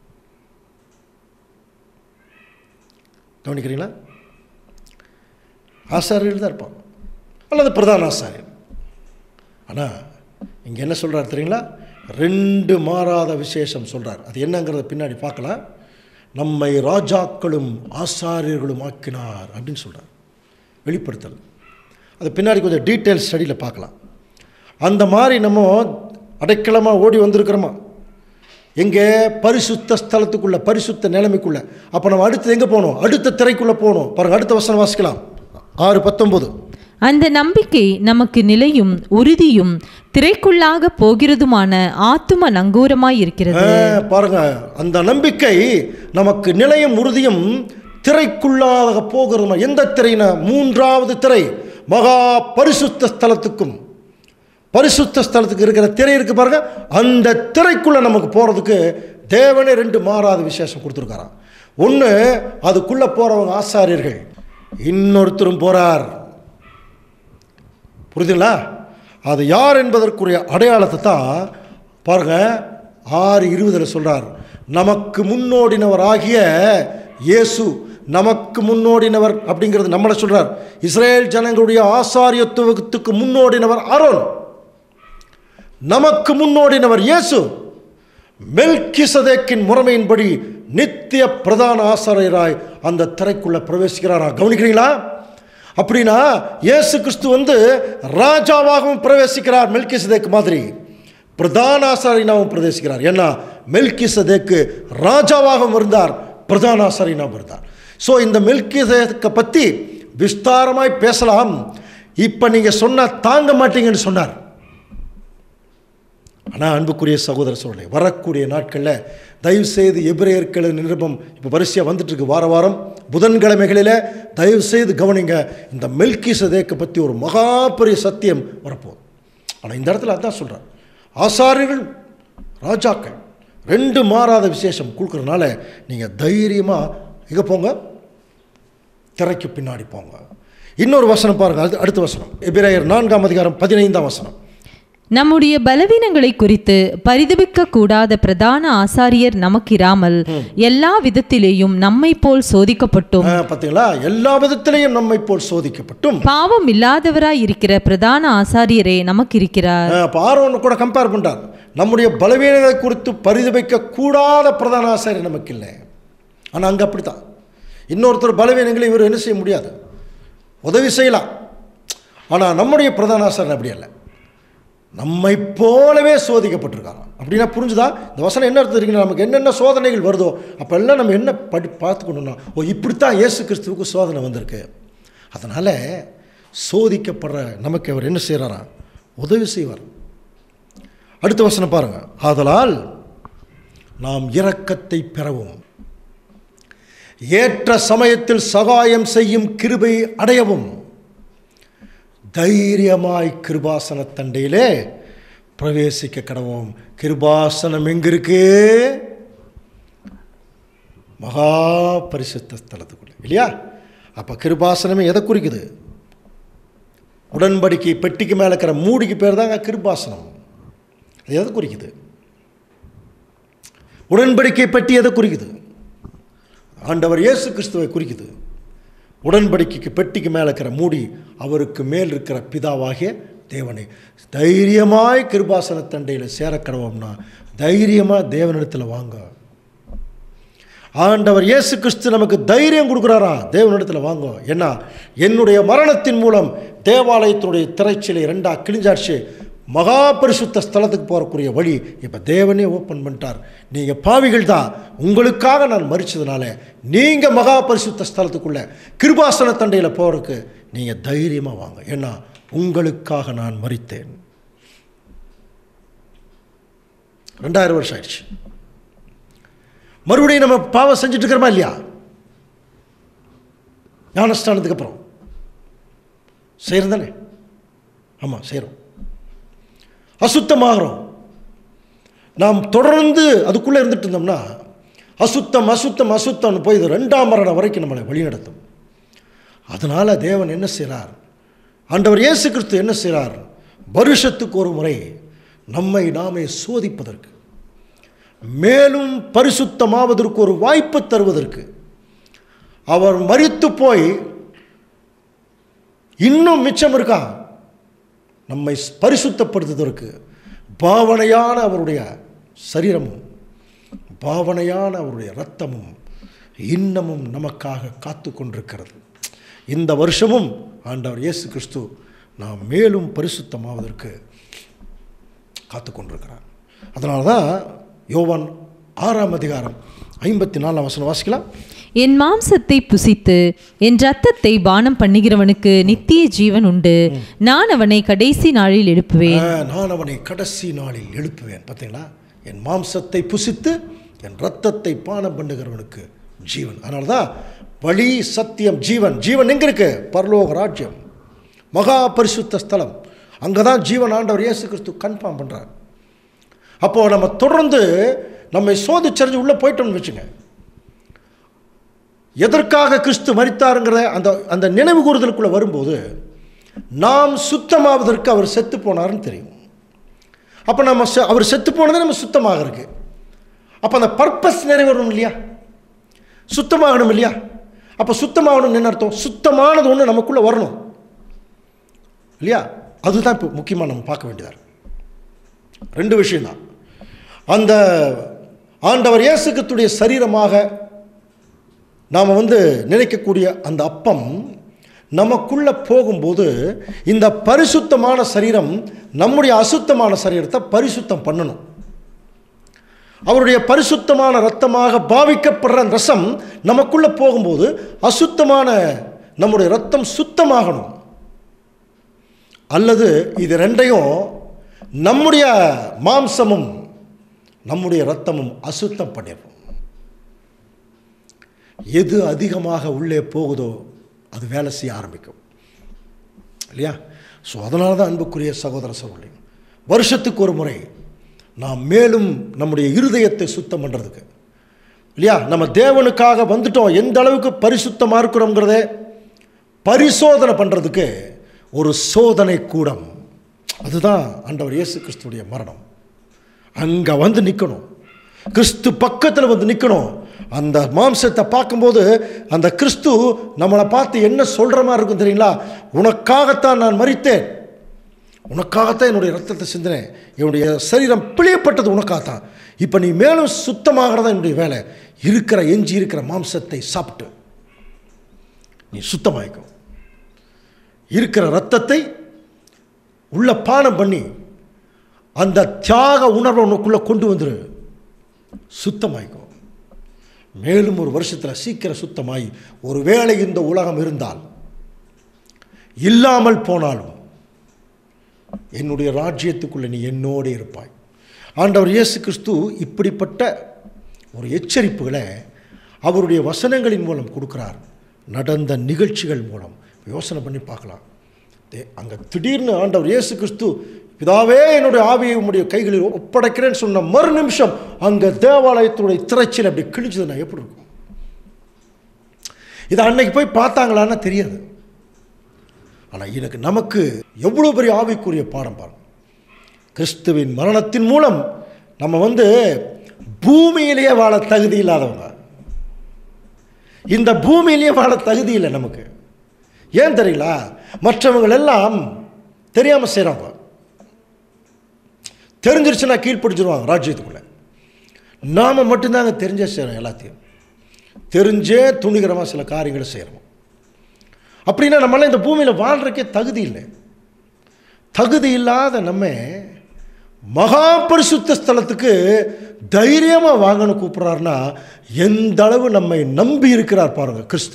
கவனிக்கிறீங்களா ஆசாரியர்கள் தான் இருப்பாங்க அல்லது பிரதான ஆசாரியர் ஆனால் இங்கே என்ன சொல்கிறார் தெரியுங்களா ரெண்டு மாறாத விசேஷம் சொல்கிறார் அது என்னங்கிறத பின்னாடி பார்க்கலாம் நம்மை ராஜாக்களும் ஆசாரியர்களும் ஆக்கினார் அப்படின்னு சொல்கிறார் வெளிப்படுத்தல் அது பின்னாடி கொஞ்சம் டீட்டெயில் ஸ்டடியில் பார்க்கலாம் அந்த மாதிரி நம்ம அடைக்கலமாக ஓடி வந்திருக்கிறோமா எங்கே பரிசுத்த ஸ்தலத்துக்குள்ள பரிசுத்த நிலைமைக்குள்ள அப்போ நம்ம அடுத்து எங்கே போகணும் அடுத்த திரைக்குள்ளே போகணும் பாருங்கள் அடுத்த வசனம் வாசிக்கலாம் ஆறு பத்தொம்போது அந்த நம்பிக்கை நமக்கு நிலையும் உறுதியும் திரைக்குள்ளாக போகிறதுமான ஆத்தும நங்கூரமாய் இருக்கிறது ஆ, பாருங்க அந்த நம்பிக்கை நமக்கு நிலையும் உறுதியும் திரைக்குள்ளாக போகிறோமா எந்த திரைனா மூன்றாவது திரை மகா பரிசுத்த ஸ்தலத்துக்கும் பரிசுத்த ஸ்தலத்துக்கு இருக்கிற திரை இருக்கு பாருங்க அந்த திரைக்குள்ள நமக்கு போறதுக்கு தேவனே ரெண்டு மாறாத விசேஷம் கொடுத்துருக்காராம் ஒன்று அதுக்குள்ள போறவங்க ஆசாரியர்கள் இன்னொருத்தரும் போறார் புரியுதுங்களா அது யார் என்பதற்குரிய அடையாளத்தை தான் பாருங்க ஆறு இருபதில் சொல்றார் நமக்கு முன்னோடினவர் ஆகிய இயேசு நமக்கு முன்னோடினவர் அப்படிங்கிறது நம்மளை சொல்றார் இஸ்ரேல் ஜனங்களுடைய ஆசாரியத்துவத்துக்கு முன்னோடினவர் ஆரோன் நமக்கு முன்னோடினவர் இயேசு மெல்கிசதேக்கின் முறைமையின்படி நித்திய பிரதான ஆசாரியராய் அந்த திரைக்குள்ள பிரவேசிக்கிறாரா கவனிக்கிறீங்களா அப்படின்னா இயேசு கிறிஸ்து வந்து ராஜாவாகவும் பிரவேசிக்கிறார் மெல்கிசதேக்கு மாதிரி பிரதான ஆசாரியனாகவும் பிரவேசிக்கிறார் ஏன்னா மெல்கிசதேக்கு ராஜாவாகவும் இருந்தார் பிரதான ஆசாரியனாகவும் இருந்தார் ஸோ இந்த மெல்கிசதேக்கை பற்றி விஸ்தாரமாய் பேசலாம் இப்போ நீங்கள் சொன்னால் தாங்க மாட்டீங்கன்னு சொன்னார் ஆனால் அன்புக்குரிய சகோதர சோழனை வரக்கூடிய நாட்களில் தயவு செய்து எபிரேயர்கள் நிருபம் இப்போ வரிசையாக வந்துட்டு இருக்கு வார வாரம் புதன்கிழமைகளில் தயவு செய்து கவனிங்க இந்த மெல்கி சதேக்கை பற்றி ஒரு மகா பெரிய சத்தியம் வரப்போகுது ஆனால் இந்த இடத்துல அதான் சொல்கிறேன் ஆசாரியர்கள் ராஜாக்கள் ரெண்டு மாறாத விசேஷம் கொடுக்குறதுனால நீங்கள் தைரியமாக எங்கே போங்க திரைக்கு பின்னாடி போங்க இன்னொரு வசனம் பாருங்கள் அது அடுத்த வசனம் எபிரேயர் நான்காம் அதிகாரம் பதினைந்தாம் வசனம் நம்முடைய பலவீனங்களை குறித்து பரிதபிக்க கூடாத பிரதான ஆசாரியர் நமக்கிராமல் எல்லா விதத்திலேயும் நம்மை போல் சோதிக்கப்பட்டும் ஆ, பார்த்தீங்களா எல்லா விதத்திலையும் நம்மை போல் சோதிக்கப்பட்டும் பாவம் இல்லாதவராய் இருக்கிற பிரதான ஆசாரியரே நமக்கு இருக்கிறார் அப்போ ஆரோன்னு கூட கம்பேர் பண்ணுறார் நம்முடைய பலவீனங்களை குறித்து பரிதபிக்க கூடாத பிரதான ஆசாரியர் நமக்கு இல்லை ஆனால் அங்கே அப்படி தான் இன்னொருத்தர் பலவீனங்களை இவர் என்ன செய்ய முடியாது உதவி செய்யலாம் ஆனால் நம்முடைய பிரதான ஆசாரன் அப்படி அல்ல நம்மை போலவே சோதிக்கப்பட்டிருக்காராம் அப்படின்னா புரிஞ்சுதா இந்த வசனம் என்ன அர்த்தம் இருக்குன்னா நமக்கு என்னென்ன சோதனைகள் வருதோ அப்போ எல்லாம் நம்ம என்ன படி பார்த்துக்கணும்னா ஓ இப்படித்தான் இயேசு கிறிஸ்துவுக்கு சோதனை வந்திருக்கு அதனால் சோதிக்கப்படுற நமக்கு அவர் என்ன செய்கிறாராம் உதவி செய்வார் அடுத்த வசனம் பாருங்க ஆதலால் நாம் இரக்கத்தை பெறவும் ஏற்ற சமயத்தில் சகாயம் செய்யும் கிருபை அடையவும் தைரியமாய் கிருபாசன தண்டையிலே பிரவேசிக்க கடவோம் கிருபாசனம் எங்க இருக்கு மகா பரிசுத்த ஸ்தலத்துக்குள்ள இல்லையா அப்போ கிருபாசனமே எதை குறிக்குது உடன்படிக்கை பெட்டிக்கு மேலே இருக்கிற மூடிக்கு பேர் தாங்க கிருபாசனம் அது எதை குறிக்குது உடன்படிக்கை பெட்டி எதை குறிக்குது ஆண்டவர் இயேசு கிறிஸ்துவை குறிக்குது உடன்படிக்கைக்கு பெட்டிக்கு மேலே இருக்கிற மூடி அவருக்கு மேல் இருக்கிற பிதாவாகிய தேவனை தைரியமாய் கிருபாசன தண்டையில் சேரக்கடவோம்னா தைரியமாக தேவனிடத்தில் வாங்க ஆண்டவர் இயேசு கிறிஸ்து நமக்கு தைரியம் கொடுக்குறாரா தேவனிடத்தில் வாங்க என்ன என்னுடைய மரணத்தின் மூலம் தேவாலயத்தினுடைய திரைச்சிலை ரெண்டா கிழிஞ்சாச்சு மகா பரிசுத்த ஸ்தலத்துக்கு போகக்கூடிய வழி இப்போ தேவனே ஓப்பன் பண்ணிட்டார் நீங்கள் பாவிகள் தான் உங்களுக்காக நான் மறிச்சதுனால நீங்கள் மகா பரிசுத்த ஸ்தலத்துக்குள்ள கிருபாசன தண்டையில் போகிறதுக்கு நீங்கள் தைரியமாக வாங்க ஏன்னா உங்களுக்காக நான் மறித்தேன் ரெண்டாயிரம் வருஷம் ஆயிடுச்சு மறுபடியும் நம்ம பாவம் செஞ்சுட்டு இருக்கிறோமா இல்லையா ஞானஸ்தானத்துக்கு அப்புறம் செய்கிறோம் தானே ஆமாம் செய்கிறோம் அசுத்தமாகிறோம் நாம் தொடர்ந்து அதுக்குள்ளே இருந்துட்டு இருந்தோம்னா அசுத்தம் அசுத்தம் அசுத்தம்னு போய் இது ரெண்டாம் மரணம் வரைக்கும் நம்மளை வழிநடத்தும் அதனால் தேவன் என்ன செய்கிறார் ஆண்டவர் இயேசு கிறிஸ்து என்ன செய்கிறார் வருஷத்துக்கு ஒரு முறை நம்மை நாமே சோதிப்பதற்கு மேலும் பரிசுத்தமாவதற்கு ஒரு வாய்ப்பு தருவதற்கு அவர் மறித்து போய் இன்னும் மிச்சம் இருக்கா நம்மை பரிசுத்தப்படுத்துவதற்கு பாவனையான அவருடைய சரீரமும் பாவனையான அவருடைய இரத்தமும் இன்னமும் நமக்காக காத்து கொண்டிருக்கிறது இந்த வருஷமும் ஆண்டவர் இயேசு கிறிஸ்து நாம் மேலும் பரிசுத்தமாவதற்கு காத்து கொண்டிருக்கிறார் அதனால தான் யோவான் ஆறாம் அதிகாரம் ஐம்பத்தி நாலாம் வசனம் வாசிக்கலாம் என் மாம்சத்தை புசித்து என் ரத்தத்தை பானம் பண்ணுகிறவனுக்கு நித்திய ஜீவன் உண்டு நான் அவனை கடைசி நாளில் எழுப்புவேன் ஆ, நான் அவனை கடைசி நாளில் எழுப்புவேன் பார்த்தீங்களா என் மாம்சத்தை புசித்து என் ரத்தத்தை பானம் பண்ணுகிறவனுக்கு ஜீவன் அதனால தான் வழி சத்தியம் ஜீவன் ஜீவன் எங்கே இருக்கு பரலோக ராஜ்யம் மகா பரிசுத்த ஸ்தலம் அங்கே தான் ஜீவன் ஆண்டவர் இயேசு கிறிஸ்து கன்ஃபார்ம் பண்ணுறார் அப்போது நம்ம தொடர்ந்து நம்மை சோதிச்சறிஞ்சு உள்ளே போயிட்டோம்னு வச்சுங்க எதற்காக கிறிஸ்து மரித்தாருங்கிற அந்த அந்த நினைவு கூறுதலுக்குள்ளே வரும்போது நாம் சுத்தமாவதற்கு அவர் செத்து போனாருன்னு தெரியும் அப்போ நம்ம செ- அவர் செத்து போனதே நம்ம சுத்தமாக இருக்கு அப்போ அந்த பர்பஸ் நிறைவேறணும் இல்லையா சுத்தமாகணும் இல்லையா அப்போ சுத்தமாகணும்னு என்ன அர்த்தம் சுத்தமானது ஒன்று நமக்குள்ளே வரணும் இல்லையா அதுதான் இப்போ முக்கியமாக நம்ம பார்க்க வேண்டியதாக இருக்கு ரெண்டு விஷயம்தான் அந்த ஆண்டவர் இயேசுக்கத்துடைய சரீரமாக நாம் வந்து நினைக்கக்கூடிய அந்த அப்பம் நமக்குள்ளே போகும்போது இந்த பரிசுத்தமான சரீரம் நம்முடைய அசுத்தமான சரீரத்தை பரிசுத்தம் பண்ணணும் அவருடைய பரிசுத்தமான ரத்தமாக பாவிக்கப்படுற அந்த ரசம் நமக்குள்ளே போகும்போது அசுத்தமான நம்முடைய ரத்தம் சுத்தமாகணும் அல்லது இது ரெண்டையும் நம்முடைய மாம்சமும் நம்முடைய ரத்தமும் அசுத்தம் பண்ணிடும் எது அதிகமாக உள்ளே போகுதோ அது வேலை செய்ய ஆரம்பிக்கும் இல்லையா ஸோ அதனால தான் அன்புக்குரிய சகோதர சகோதரி வருஷத்துக்கு ஒரு முறை நாம் மேலும் நம்முடைய இருதயத்தை சுத்தம் பண்ணுறதுக்கு இல்லையா நம்ம தேவனுக்காக வந்துட்டோம் எந்த அளவுக்கு பரிசுத்தமாக இருக்கிறோங்கிறத பரிசோதனை பண்ணுறதுக்கு ஒரு சோதனை கூடம் அதுதான் ஆண்டவர் இயேசு கிறிஸ்துடைய மரணம் அங்கே வந்து நிற்கணும் கிறிஸ்து பக்கத்தில் வந்து நிற்கணும் அந்த மாம்சத்தை பார்க்கும்போது அந்த கிறிஸ்து நம்மளை பார்த்து என்ன சொல்கிற மாதிரி இருக்கும் தெரியுங்களா உனக்காகத்தான் நான் மறித்தேன் உனக்காகத்தான் என்னுடைய ரத்தத்தை சிந்தினேன் என்னுடைய சரீரம் பிழியப்பட்டது உனக்காகத்தான் இப்போ நீ மேலும் சுத்தமாகிறதா என்னுடைய வேலை இருக்கிற எஞ்சி இருக்கிற மாம்சத்தை சாப்பிட்டு நீ சுத்தமாயிக்கும் இருக்கிற ரத்தத்தை உள்ள பானம் பண்ணி அந்த தியாக உணர்வை உனக்குள்ளே கொண்டு வந்துரு சுத்தமாயிக்கும் மேலும் ஒரு வருஷத்தில் சீக்கிரம் சுத்தமாகி ஒருவேளை இந்த உலகம் இருந்தால் இல்லாமல் போனாலும் என்னுடைய ராஜ்யத்துக்குள்ளே நீ என்னோடு இருப்பாய் ஆண்டவர் இயேசு கிறிஸ்து இப்படிப்பட்ட ஒரு எச்சரிப்புகளை அவருடைய வசனங்களின் மூலம் கொடுக்குறார் நடந்த நிகழ்ச்சிகள் மூலம் யோசனை பண்ணி பார்க்கலாம் தே- அங்கே திடீர்னு ஆண்டவர் இயேசு கிறிஸ்து பிதாவே என்னுடைய ஆவியை உம்முடைய கைகளில் ஒப்படைக்கிறேன்னு சொன்ன மறு நிமிஷம் அங்கே தேவாலயத்துடைய திரைச்சில் அப்படி கிழிச்சதுன்னா எப்படி இருக்கும் இதை அன்னைக்கு போய் பார்த்தாங்களான்னா தெரியாது ஆனால் எனக்கு நமக்கு எவ்வளோ பெரிய ஆவிக்குரிய பாடம் பாருங்க கிறிஸ்துவின் மரணத்தின் மூலம் நம்ம வந்து பூமியிலேயே வாழ தகுதி இல்லாதவங்க இந்த பூமியிலேயே வாழ தகுதி இல்லை நமக்கு ஏன் தெரியல மற்றவங்க எல்லாம் தெரியாமல் செய்கிறாங்க தெரிஞ்சிருச்சுன்னா கீழ்ப்பிடிச்சிருவாங்க ராஜ்யத்துக்குள்ளே நாம் மட்டும்தாங்க தெரிஞ்சே செய்கிறோம் எல்லாத்தையும் தெரிஞ்சே துணிகரமாக சில காரியங்களை செய்கிறோம் அப்படின்னா நம்மளாம் இந்த பூமியில் வாழ்கிறக்கே தகுதி இல்லை தகுதி இல்லாத நம்ம மகா பரிசுத்த ஸ்தலத்துக்கு தைரியமாக வாங்கன்னு கூப்பிட்றாருன்னா எந்த அளவு நம்மை நம்பி இருக்கிறார் பாருங்க கிறிஸ்து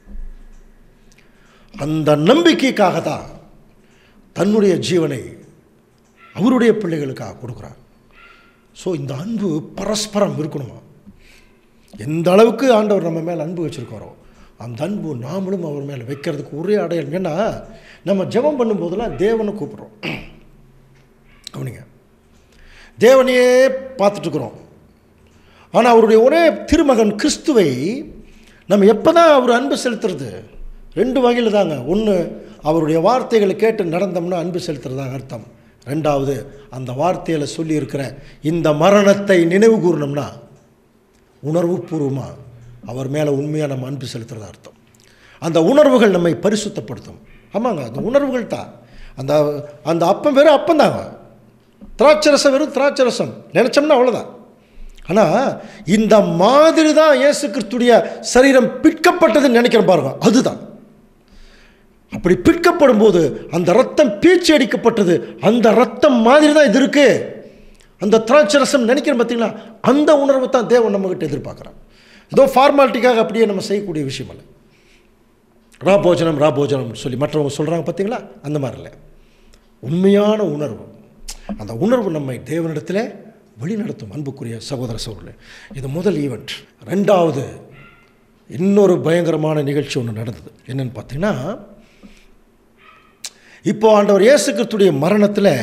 அந்த நம்பிக்கைக்காக தான் தன்னுடைய ஜீவனை அவருடைய பிள்ளைகளுக்காக கொடுக்குறார் ஸோ இந்த அன்பு பரஸ்பரம் இருக்கணுமா எந்த அளவுக்கு ஆண்டவர் நம்ம மேலே அன்பு வச்சுருக்காரோ அந்த அன்பு நாமளும் அவர் மேலே வைக்கிறதுக்கு ஒரே அடையாளம் ஏன்னா நம்ம ஜெபம் பண்ணும்போதெல்லாம் தேவனை கூப்பிட்றோம் கவனிங்க தேவனையே பார்த்துட்ருக்குறோம் ஆனால் அவருடைய ஒரே திருமகன் கிறிஸ்துவை நம்ம எப்போ தான் அவர் அன்பு செலுத்துறது ரெண்டு வகையில் தாங்க ஒன்று அவருடைய வார்த்தைகளை கேட்டு நடந்தோம்னா அன்பு செலுத்துறதாக அர்த்தம் ரெண்டாவது அந்த வார்த்தையில் சொல்லியிருக்கிற இந்த மரணத்தை நினைவு கூறணும்னா உணர்வுபூர்வமாக அவர் மேலே உண்மையாக நம்ம அன்பு செலுத்துறது அர்த்தம் அந்த உணர்வுகள் நம்மை பரிசுத்தப்படுத்தும் ஆமாங்க அந்த உணர்வுகள் தான் அந்த அந்த அப்பம் வெறும் அப்பம் தாங்க திராட்சரசம் வெறும் திராட்சரசம் நினச்சோம்னா அவ்வளோதான் ஆனால் இந்த மாதிரி தான் இயேசு கிறிஸ்துடைய சரீரம் பிற்கப்பட்டதுன்னு நினைக்கிறேன் பாருங்க அதுதான் அப்படி பிற்கப்படும் போது அந்த ரத்தம் பீச்சி அடிக்கப்பட்டது அந்த ரத்தம் மாதிரி தான் இது இருக்கு அந்த திராட்சை ரசம் நினைக்கிறோம் பார்த்தீங்களா அந்த உணர்வை தான் தேவன் நம்மகிட்ட எதிர்பார்க்குறான் ஏதோ ஃபார்மாலிட்டிக்காக அப்படியே நம்ம செய்யக்கூடிய விஷயம் அல்ல ரா போஜனம் ரா போஜனம் சொல்லி மற்றவங்க சொல்கிறாங்க பார்த்தீங்களா அந்த மாதிரி இல்லை உண்மையான உணர்வு அந்த உணர்வு நம்மை தேவனிடத்தில் வழிநடத்தும் அன்புக்குரிய சகோதர சகோதரர்களே இது முதல் ஈவெண்ட் ரெண்டாவது இன்னொரு பயங்கரமான நிகழ்ச்சி ஒன்று நடந்தது என்னன்னு பார்த்தீங்கன்னா இப்போ ஆண்டவர் இயேசு கிறிஸ்துடைய மரணத்தில்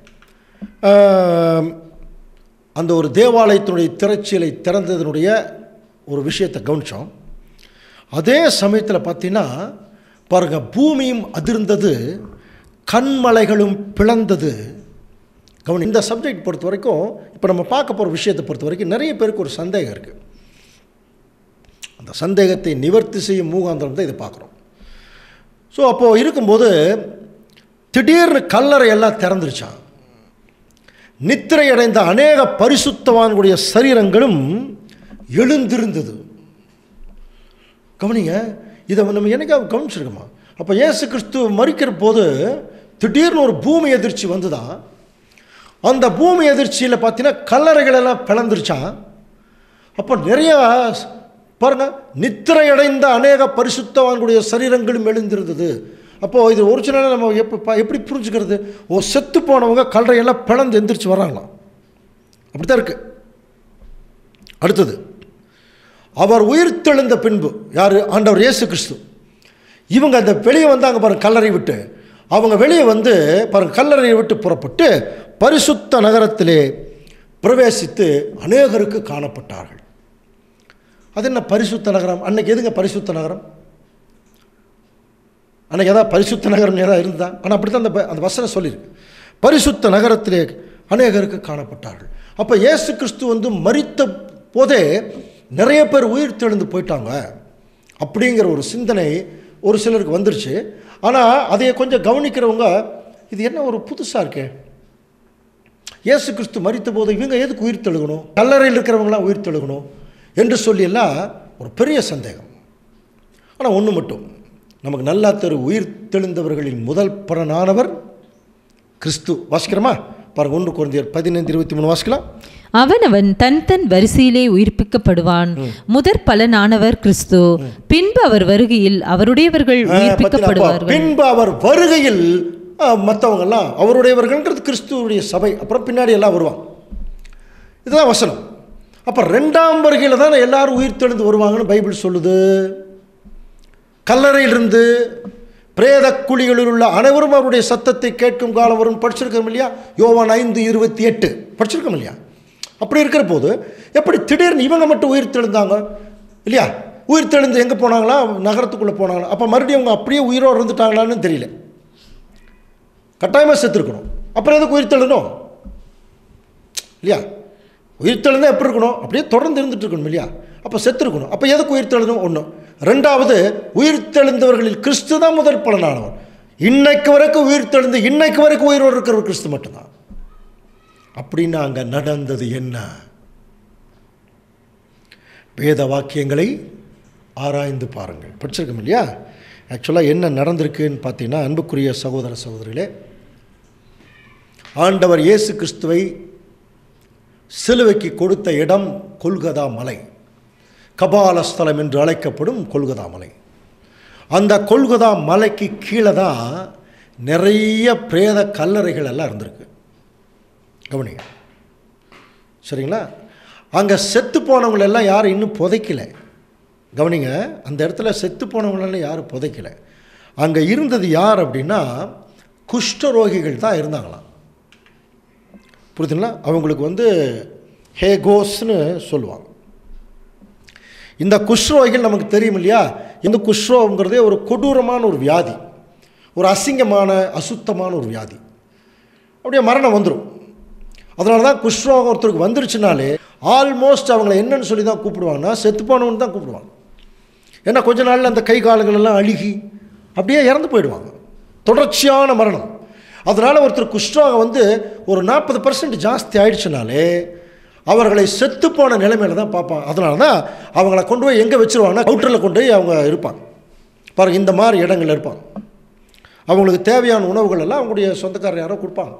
ஆம், அந்த ஒரு தேவாலயத்தினுடைய திரைச்சீலை திறந்ததனுடைய ஒரு விஷயத்தை கவனித்தோம் அதே சமயத்தில் பார்த்தீங்கன்னா பாருங்க பூமியும் அதிர்ந்தது கண்மலைகளும் பிளந்தது கவனி இந்த சப்ஜெக்ட் பொறுத்த வரைக்கும் இப்போ நம்ம பார்க்க போகிற விஷயத்தை பொறுத்த வரைக்கும் நிறைய பேருக்கு ஒரு சந்தேகம் இருக்குது அந்த சந்தேகத்தை நிவர்த்தி செய்யும் மூகாந்திரம் தான் இதை பார்க்குறோம் ஸோ அப்போது இருக்கும்போது திடீர்னு கல்லறை எல்லாம் திறந்துருச்சான் நித்திரை அடைந்த அநேக பரிசுத்தவான்களுடைய சரீரங்களும் எழுந்திருந்தது கவனிங்க இதை நம்ம என்னைக்காவது கவனிச்சிருக்கோமா அப்போ இயேசு கிறிஸ்து மறிக்கிற போது திடீர்னு ஒரு பூமி எதிர்ச்சி வந்துதான் அந்த பூமி எதிர்ச்சியில் பார்த்தீங்கன்னா கல்லறைகள் எல்லாம் பிளந்துருச்சான் அப்போ நிறைய பாருங்க நித்திரை அடைந்த அநேக பரிசுத்தவான்களுடைய சரீரங்களும் எழுந்திருந்தது அப்போது இது ஒரிஜினலாக நம்ம எப்போ எப்படி புரிஞ்சுக்கிறது ஓ செத்து போனவங்க கல்லறையெல்லாம் பிளந்து எந்திரிச்சு வராங்களாம் அப்படி தான் இருக்குது அடுத்தது அவர் உயிர்த்தெழுந்த பின்பு யார் ஆண்டவர் இயேசு கிறிஸ்து இவங்க அந்த வெளியே வந்தாங்க பாருங்க கல்லறை விட்டு அவங்க வெளியே வந்து பாருங்க கல்லறையை விட்டு புறப்பட்டு பரிசுத்த நகரத்திலே பிரவேசித்து அநேகருக்கு காணப்பட்டார்கள் அது என்ன பரிசுத்த நகரம் அன்னைக்கு எதுங்க பரிசுத்த நகரம் அன்னைக்கு ஏதாவது பரிசுத்த நகரம் ஏதாவது இருந்தா ஆனால் அப்படி தான் அந்த ப- அந்த வசனம் சொல்லியிருக்கு பரிசுத்த நகரத்திலே அநேகருக்கு காணப்பட்டார்கள் அப்போ இயேசு கிறிஸ்து வந்து மரித்த போதே நிறைய பேர் உயிர் தெழுந்து போயிட்டாங்க அப்படிங்கிற ஒரு சிந்தனை ஒரு சிலருக்கு வந்துருச்சு ஆனால் அதைய கொஞ்சம் கவனிக்கிறவங்க இது என்ன ஒரு புதுசாக இருக்கே இயேசு கிறிஸ்து மரித்த போது இவங்க எதுக்கு உயிர் தெழுகணும் கல்லறையில் இருக்கிறவங்களாம் உயிர் தெழுகணும் என்று சொல்லியெல்லாம் ஒரு பெரிய சந்தேகம் ஆனால் ஒன்று மட்டும் நமக்கு நல்லா தெரு உயிர் தெழுந்தவர்களின் முதல் பலனானவர் கிறிஸ்து வாசிக்கிறோமா பாருங்க ஒன்று குழந்தையர் பதினைந்து இருபத்தி மூணு வாசிக்கலாம் அவனவன் தன் தன் வரிசையிலே உயிர்ப்பிக்கப்படுவான் முதற் பலனானவர் கிறிஸ்து பின்பு அவர் வருகையில் அவருடையவர்கள் ஆ, பார்த்தீங்களா? அப்போ உயிர்ப்பிக்கப்படுவார்கள் பின்பு அவர் வருகையில் மற்றவங்கெல்லாம் அவருடையவர்கள்ங்கிறது கிறிஸ்துவுடைய சபை அப்புறம் பின்னாடி எல்லாம் வருவாங்க இதுதான் வசனம் அப்போ ரெண்டாம் வருகையில் தான் எல்லாரும் உயிர் தெழுந்து வருவாங்கன்னு பைபிள் சொல்லுது கல்லறையிலிருந்து பிரேத குழிகளில் உள்ள அனைவரும் அவருடைய சத்தத்தை கேட்கும் காலம் வரும் படிச்சிருக்கோம் இல்லையா யோவான் ஐந்து இருபத்தி எட்டு படிச்சிருக்கோம் இல்லையா அப்படி இருக்கிற போது எப்படி திடீர்னு இவங்க மட்டும் உயிர் தெழுந்தாங்க இல்லையா உயிர் தெழுந்து எங்கே போனாங்களா நகரத்துக்குள்ளே போனாங்களா அப்போ மறுபடியும் அவங்க அப்படியே உயிரோடு இருந்துட்டாங்களான்னு தெரியல கட்டாயமாக செத்துருக்கணும் அப்புறம் எதுக்கு உயிர் தெழுணும் இல்லையா உயிர் தெழுந்தா எப்படி இருக்கணும் அப்படியே தொடர்ந்து இருந்துட்டு இருக்கணும் இல்லையா அப்போ செத்துருக்கணும் அப்போ எதுக்கு உயிர் தெழுணும் ஒன்று ரெண்டாவது உயிர் தெழுந்தவர்களில் கிறிஸ்து தான் முதல் பலனானவர் இன்னைக்கு வரைக்கும் உயிர் தெழுந்து இன்னைக்கு வரைக்கும் உயிரோடு இருக்கிறவர் கிறிஸ்து மட்டும்தான் அப்படின்னா அங்கே நடந்தது என்ன வேத வாக்கியங்களை ஆராய்ந்து பாருங்கள் படிச்சிருக்கோம் இல்லையா ஆக்சுவலாக என்ன நடந்திருக்குன்னு பார்த்தீங்கன்னா அன்புக்குரிய சகோதர சகோதரிகளே ஆண்டவர் இயேசு கிறிஸ்துவை சிலுவைக்கு கொடுத்த இடம் கொல்கதா மலை கபாலஸ்தலம் என்று அழைக்கப்படும் கொல்கதா மலை அந்த கொல்கதா மலைக்கு கீழே தான் நிறைய பிரேத கல்லறைகள் எல்லாம் இருந்திருக்கு கவனிங்க சரிங்களா அங்கே செத்து போனவங்களெல்லாம் யாரும் இன்னும் புதைக்கல கவனிங்க அந்த இடத்துல செத்து போனவங்களெல்லாம் யாரும் புதைக்கல அங்கே இருந்தது யார் அப்படின்னா குஷ்டரோகிகள் தான் இருந்தாங்களாம் புரியுதுங்களா அவங்களுக்கு வந்து ஹேகோஸ்னு சொல்லுவாங்க இந்த குஷ்ரோகிகள் நமக்கு தெரியும் இல்லையா இந்த குஷ்ரோங்கிறதே ஒரு கொடூரமான ஒரு வியாதி ஒரு அசிங்கமான அசுத்தமான ஒரு வியாதி அப்படியே மரணம் வந்துடும் அதனால தான் குஷ்ரோகம் ஒருத்தருக்கு வந்துருச்சுனாலே ஆல்மோஸ்ட் அவங்கள என்னன்னு சொல்லி தான் கூப்பிடுவாங்கன்னா செத்து போனவன்னு தான் கூப்பிடுவாங்க ஏன்னா கொஞ்ச நாளில் அந்த கை கால்கள் எல்லாம் அழுகி அப்படியே இறந்து போயிடுவாங்க தொடர்ச்சியான மரணம் அதனால் ஒருத்தர் குஷ்ரோகம் வந்து ஒரு நாற்பது பர்சன்ட் ஜாஸ்தி ஆயிடுச்சுனாலே அவர்களை செத்து போன நிலைமையில தான் பார்ப்பாங்க அதனால தான் அவங்கள கொண்டு போய் எங்கே வச்சுருவாங்கன்னா அவுட்டரில் கொண்டு போய் அவங்க இருப்பாங்க பாருங்க இந்த மாதிரி இடங்கள்ல இருப்பாங்க அவங்களுக்கு தேவையான உணவுகள் எல்லாம் அவங்களுடைய சொந்தக்காரர் யாரோ கொடுப்பாங்க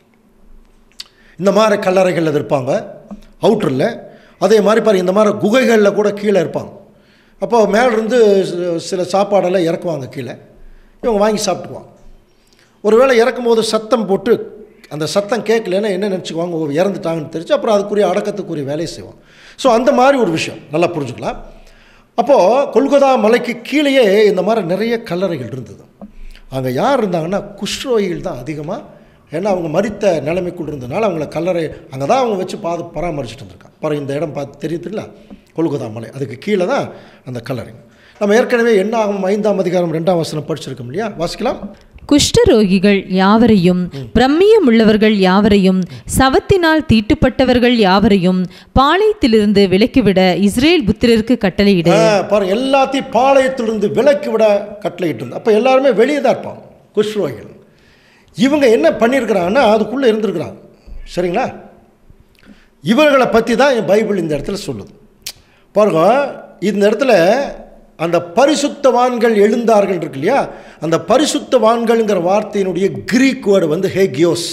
இந்த மாதிரி கல்லறைகளில் இருப்பாங்க அவுட்டரில் அதே மாதிரி பாருங்க இந்த மாதிரி குகைகளில் கூட கீழே இருப்பாங்க அப்போ மேலிருந்து சி- சில சாப்பாடெல்லாம் இறக்குவாங்க கீழே இவங்க வாங்கி சாப்பிட்டுக்குவாங்க ஒருவேளை இறக்கும்போது சத்தம் போட்டு அந்த சத்தம் கேட்கலன்னா என்ன நினச்சிக்குவாங்க ஓ இறந்துட்டாங்கன்னு தெரிஞ்சு அப்புறம் அதுக்குரிய அடக்கத்துக்குரிய வேலையை செய்வாங்க ஸோ அந்த மாதிரி ஒரு விஷயம் நல்லா புரிஞ்சுக்கலாம் அப்போது கொல்கத்தா மலைக்கு கீழேயே இந்த மாதிரி நிறைய கல்லறைகள் இருந்தது அங்கே யார் இருந்தாங்கன்னா குஷ்ரோகிகள் தான் அதிகமாக ஏன்னா அவங்க மரித்த நிலைமைக்குள் இருந்ததுனால அவங்கள கல்லறை அங்கே தான் அவங்க வச்சு பாது பராமரிச்சுட்டு இருந்திருக்காங்க பாரு இந்த இடம் பார்த்து தெரியுதுல்ல கொல்கத்தா மலை அதுக்கு கீழே தான் அந்த கல்லறைங்க நம்ம ஏற்கனவே என்ன ஆகும் ஐந்தாம் அதிகாரம் ரெண்டாம் வசனம் படிச்சிருக்கோம் இல்லையா வாசிக்கலாம் குஷ்டரோகிகள் யாவரையும் பிரம்மியம் உள்ளவர்கள் யாவரையும் சவத்தினால் தீட்டுப்பட்டவர்கள் யாவரையும் பாளையத்திலிருந்து விலக்கிவிட இஸ்ரேல் புத்திரருக்கு கட்டளையிடு ஆ, பாருங்க எல்லாத்தையும் பாளையத்திலிருந்து விலக்கி விட கட்டளையிட்டு இருந்து அப்போ எல்லாருமே வெளியே தான் இருப்பாங்க குஷ்ரோகிகள் இவங்க என்ன பண்ணியிருக்கிறாங்கன்னா அதுக்குள்ளே இருந்திருக்கிறாங்க சரிங்களா இவர்களை பற்றி தான் என் பைபிள் இந்த இடத்துல சொல்லுது பாருங்க இந்த இடத்துல அந்த பரிசுத்தவான்கள் எழுந்தார்கள் இருக்கு இல்லையா அந்த பரிசுத்தவான்கள்ங்கிற வார்த்தையினுடைய கிரீக் வேர்டு வந்து ஹேகியோஸ்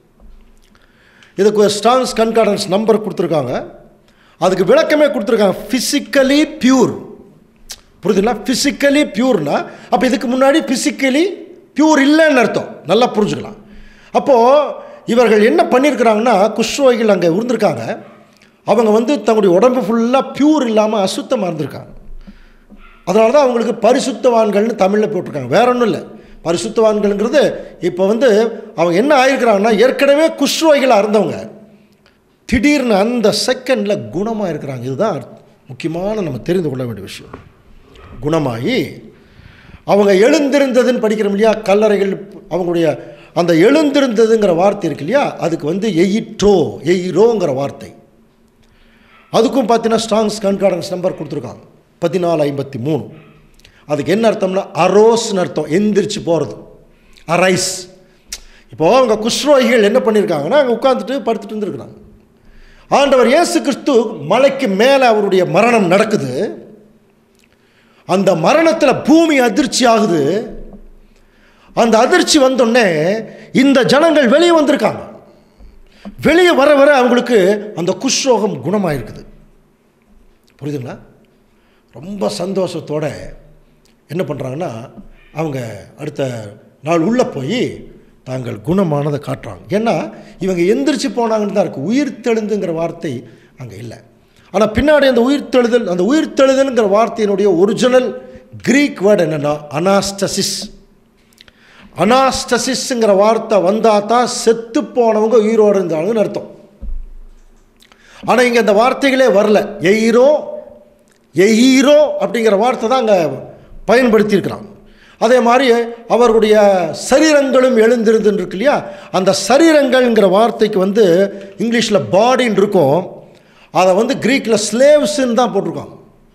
இதுக்கு ஒரு ஸ்டாங்ஸ் கன்கார்டன்ஸ் நம்பர் கொடுத்துருக்காங்க அதுக்கு விளக்கமே கொடுத்துருக்காங்க ஃபிசிக்கலி பியூர் புரியுதுங்களா ஃபிசிக்கலி பியூர்னா அப்போ இதுக்கு முன்னாடி ஃபிசிக்கலி பியூர் இல்லைன்னு அர்த்தம் நல்லா புரிஞ்சுக்கலாம் அப்போது இவர்கள் என்ன பண்ணியிருக்கிறாங்கன்னா குஷ்ரோகிகள் அங்கே இருந்திருக்காங்க அவங்க வந்து தங்களுடைய உடம்பு ஃபுல்லாக பியூர் இல்லாமல் அசுத்தமாக இருந்திருக்காங்க அதனால தான் அவங்களுக்கு பரிசுத்தவான்கள்னு தமிழில் போட்டிருக்காங்க வேற ஒன்றும் இல்லை பரிசுத்தவான்கள்ங்கிறது இப்போ வந்து அவங்க என்ன ஆயிருக்கிறாங்கன்னா ஏற்கனவே குஷ்ரோகிகளாக இருந்தவங்க திடீர்னு அந்த செகண்டில் குணமாக இருக்கிறாங்க இதுதான் முக்கியமான நம்ம தெரிந்து கொள்ள வேண்டிய விஷயம் குணமாகி அவங்க எழுந்திருந்ததுன்னு படிக்கிறோம் இல்லையா கல்லறைகள் அவங்களுடைய அந்த எழுந்திருந்ததுங்கிற வார்த்தை இருக்கு இல்லையா அதுக்கு வந்து எயிட்ரோ எயிரோங்கிற வார்த்தை அதுக்கும் பார்த்தீங்கன்னா ஸ்ட்ராங்ஸ் கன்கார்டன்ஸ் நம்பர் கொடுத்துருக்காங்க பதினாலு ஐம்பத்தி மூணு அதுக்கு என்ன அர்த்தம்னா அரோஸ்னு அர்த்தம் எந்திரிச்சு போகிறது அரைஸ் இப்போது அவங்க குஷ்ரோகிகள் என்ன பண்ணியிருக்காங்கன்னா அங்கே உட்காந்துட்டு படுத்துட்டு இருந்துருக்குறாங்க ஆண்டவர் இயேசு கிறிஸ்து மலைக்கு மேலே அவருடைய மரணம் நடக்குது அந்த மரணத்தில் பூமி அதிர்ச்சி ஆகுது அந்த அதிர்ச்சி வந்தோடனே இந்த ஜனங்கள் வெளியே வந்திருக்காங்க வெளியே வர வர அவங்களுக்கு அந்த குஷ்ரோகம் குணமாயிருக்குது புரியுதுங்களா ரொம்ப சந்தோஷத்தோட என்ன பண்ணுறாங்கன்னா அவங்க அடுத்த நாள் உள்ளே போய் தாங்கள் குணமானதை காட்டுறாங்க ஏன்னா இவங்க எந்திரிச்சு போனாங்கன்னு தான் இருக்குது உயிர் தெழுந்துங்கிற வார்த்தை அங்கே இல்லை ஆனால் பின்னாடி அந்த உயிர் தெழுதல் அந்த உயிர் தெழுதல்ங்கிற வார்த்தையினுடைய ஒரிஜினல் கிரீக் வேர்டு என்னென்னா அனாஸ்டசிஸ் அனாஸ்டசிஸ்ங்கிற வார்த்தை வந்தால் தான் செத்து போனவங்க உயிரோடு இருந்தாங்கன்னு அர்த்தம் ஆனால் இங்கே அந்த வார்த்தைகளே வரல எயிரோ எஹீரோ அப்படிங்கிற வார்த்தை தான் அங்கே பயன்படுத்தியிருக்கிறாங்க அதே மாதிரி அவர்களுடைய சரீரங்களும் எழுந்திருந்துன்னு இருக்கு இல்லையா அந்த சரீரங்கள்ங்கிற வார்த்தைக்கு வந்து இங்கிலீஷில் பாடின்னு இருக்கும் அதை வந்து க்ரீக்கில் ஸ்லேவ்ஸுன்னு தான் போட்டிருக்காங்க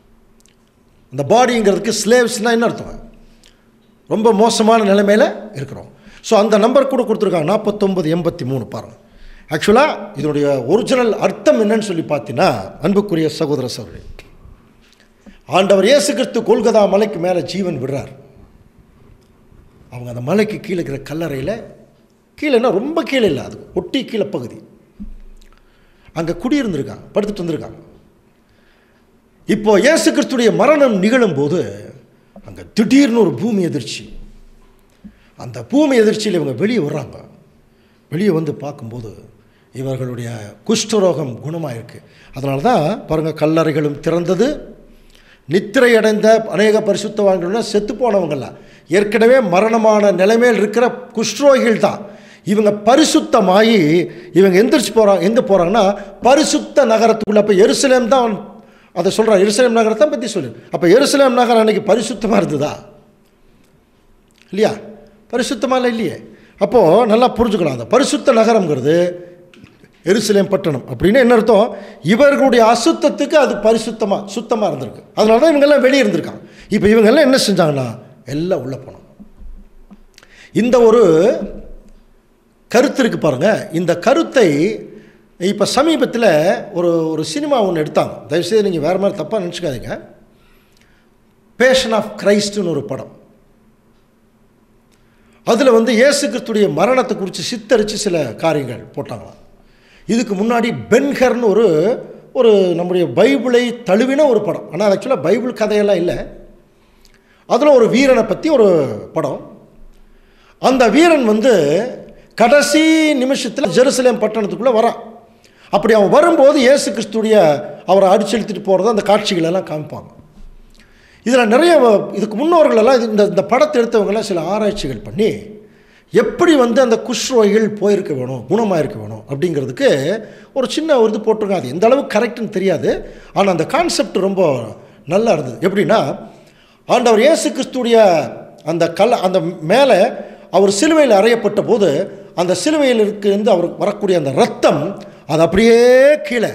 அந்த பாடிங்கிறதுக்கு ஸ்லேவ்ஸ்னால் என்ன அர்த்தம் ரொம்ப மோசமான நிலைமையில் இருக்கிறோம் ஸோ அந்த நம்பர் கூட கொடுத்துருக்காங்க நாற்பத்தொம்பது எண்பத்தி மூணு பாருங்கள் ஆக்சுவலாக இதனுடைய ஒரிஜினல் அர்த்தம் என்னன்னு சொல்லி பார்த்தீங்கன்னா அன்புக்குரிய சகோதர சகோதரி ஆண்டவர் இயேசு கிறிஸ்து கொல்கதா மலைக்கு மேலே ஜீவன் விடுறார் அவங்க அந்த மலைக்கு கீழே இருக்கிற கல்லறையில் கீழேன்னா ரொம்ப கீழே இல்லை அது ஒட்டி கீழே பகுதி அங்கே குடியிருந்திருக்காங்க படுத்துட்டு வந்திருக்காங்க இப்போ இயேசு கிறிஸ்துடைய மரணம் நிகழும்போது அங்கே திடீர்னு ஒரு பூமி எதிர்ச்சி அந்த பூமி எதிர்ச்சியில் இவங்க வெளியே வர்றாங்க வெளியே வந்து பார்க்கும்போது இவர்களுடைய குஷ்டரோகம் குணமாயிருக்கு அதனால தான் பாருங்கள் கல்லறைகளும் திறந்தது நித்திரை அடைந்த அநேக பரிசுத்தவான்கள்னா செத்து போனவங்களாம் ஏற்கனவே மரணமான நிலைமையில் இருக்கிற குஷ்ரோகிகள் தான் இவங்க பரிசுத்தமாகி இவங்க எந்திரிச்சு போகிறாங்க எங்கே போகிறாங்கன்னா பரிசுத்த நகரத்துக்குள்ளே அப்போ எருசலேம் தான் அதை சொல்கிறான் எருசலேம் நகரத்தை பற்றி சொல்லு அப்போ எருசலேம் நகரம் அன்றைக்கி பரிசுத்தமாக இருந்ததா இல்லையா பரிசுத்தமாக இல்லையே அப்போது நல்லா புரிஞ்சுக்கலாம் அந்த பரிசுத்த நகரம்ங்கிறது எருசலேம் பட்டணம் அப்படின்னு என்ன அர்த்தம் இவர்களுடைய அசுத்தத்துக்கு அது பரிசுத்தமாக சுத்தமாக இருந்திருக்கு அதனால தான் இவங்கெல்லாம் வெளியே இருந்திருக்காங்க இப்போ இவங்கெல்லாம் என்ன செஞ்சாங்கன்னா எல்லாம் உள்ளே போனோம் இந்த ஒரு கருத்து இருக்குது பாருங்கள் இந்த கருத்தை இப்போ சமீபத்தில் ஒரு ஒரு சினிமா ஒன்று எடுத்தாங்க தயவுசெய்து நீங்கள் வேறு மாதிரி தப்பாக நினச்சிக்காதீங்க பேஷன் ஆஃப் கிரைஸ்ட்னு ஒரு படம் அதில் வந்து இயேசு கிறிஸ்துடைய மரணத்தை குறித்து சித்தரித்து சில காரியங்கள் போட்டாங்களாம் இதுக்கு முன்னாடி பென்ஹர்னு ஒரு ஒரு நம்முடைய பைபிளை தழுவின ஒரு படம் ஆனால் ஆக்சுவலாக பைபிள் கதையெல்லாம் இல்லை அதில் ஒரு வீரனை பற்றி ஒரு படம் அந்த வீரன் வந்து கடைசி நிமிஷத்தில் ஜெருசலேம் பட்டணத்துக்குள்ளே வரான் அப்படி அவன் வரும்போது இயேசு கிறிஸ்துடைய அவரை அடிச்செழுத்திட்டு போகிறது அந்த காட்சிகளெல்லாம் காமிப்பாங்க இதில் நிறைய இதுக்கு முன்னோர்களெல்லாம் இது இந்த இந்த படத்தை எடுத்தவங்கெல்லாம் சில ஆராய்ச்சிகள் பண்ணி எப்படி வந்து அந்த குஷ்ரோய்கள் போயிருக்க வேணும் குணமாக இருக்க வேணும் அப்படிங்கிறதுக்கு ஒரு சின்ன ஒரு இது போட்டிருக்காங்க அது எந்த அளவுக்கு கரெக்டுன்னு தெரியாது ஆனால் அந்த கான்செப்ட் ரொம்ப நல்லா இருந்தது எப்படின்னா ஆண்டவர் இயேசு கிறிஸ்துடைய அந்த கல் அந்த மேலே அவர் சிலுவையில் அறையப்பட்ட போது அந்த சிலுவையில் இருந்து அவர் வரக்கூடிய அந்த ரத்தம் அது அப்படியே கீழே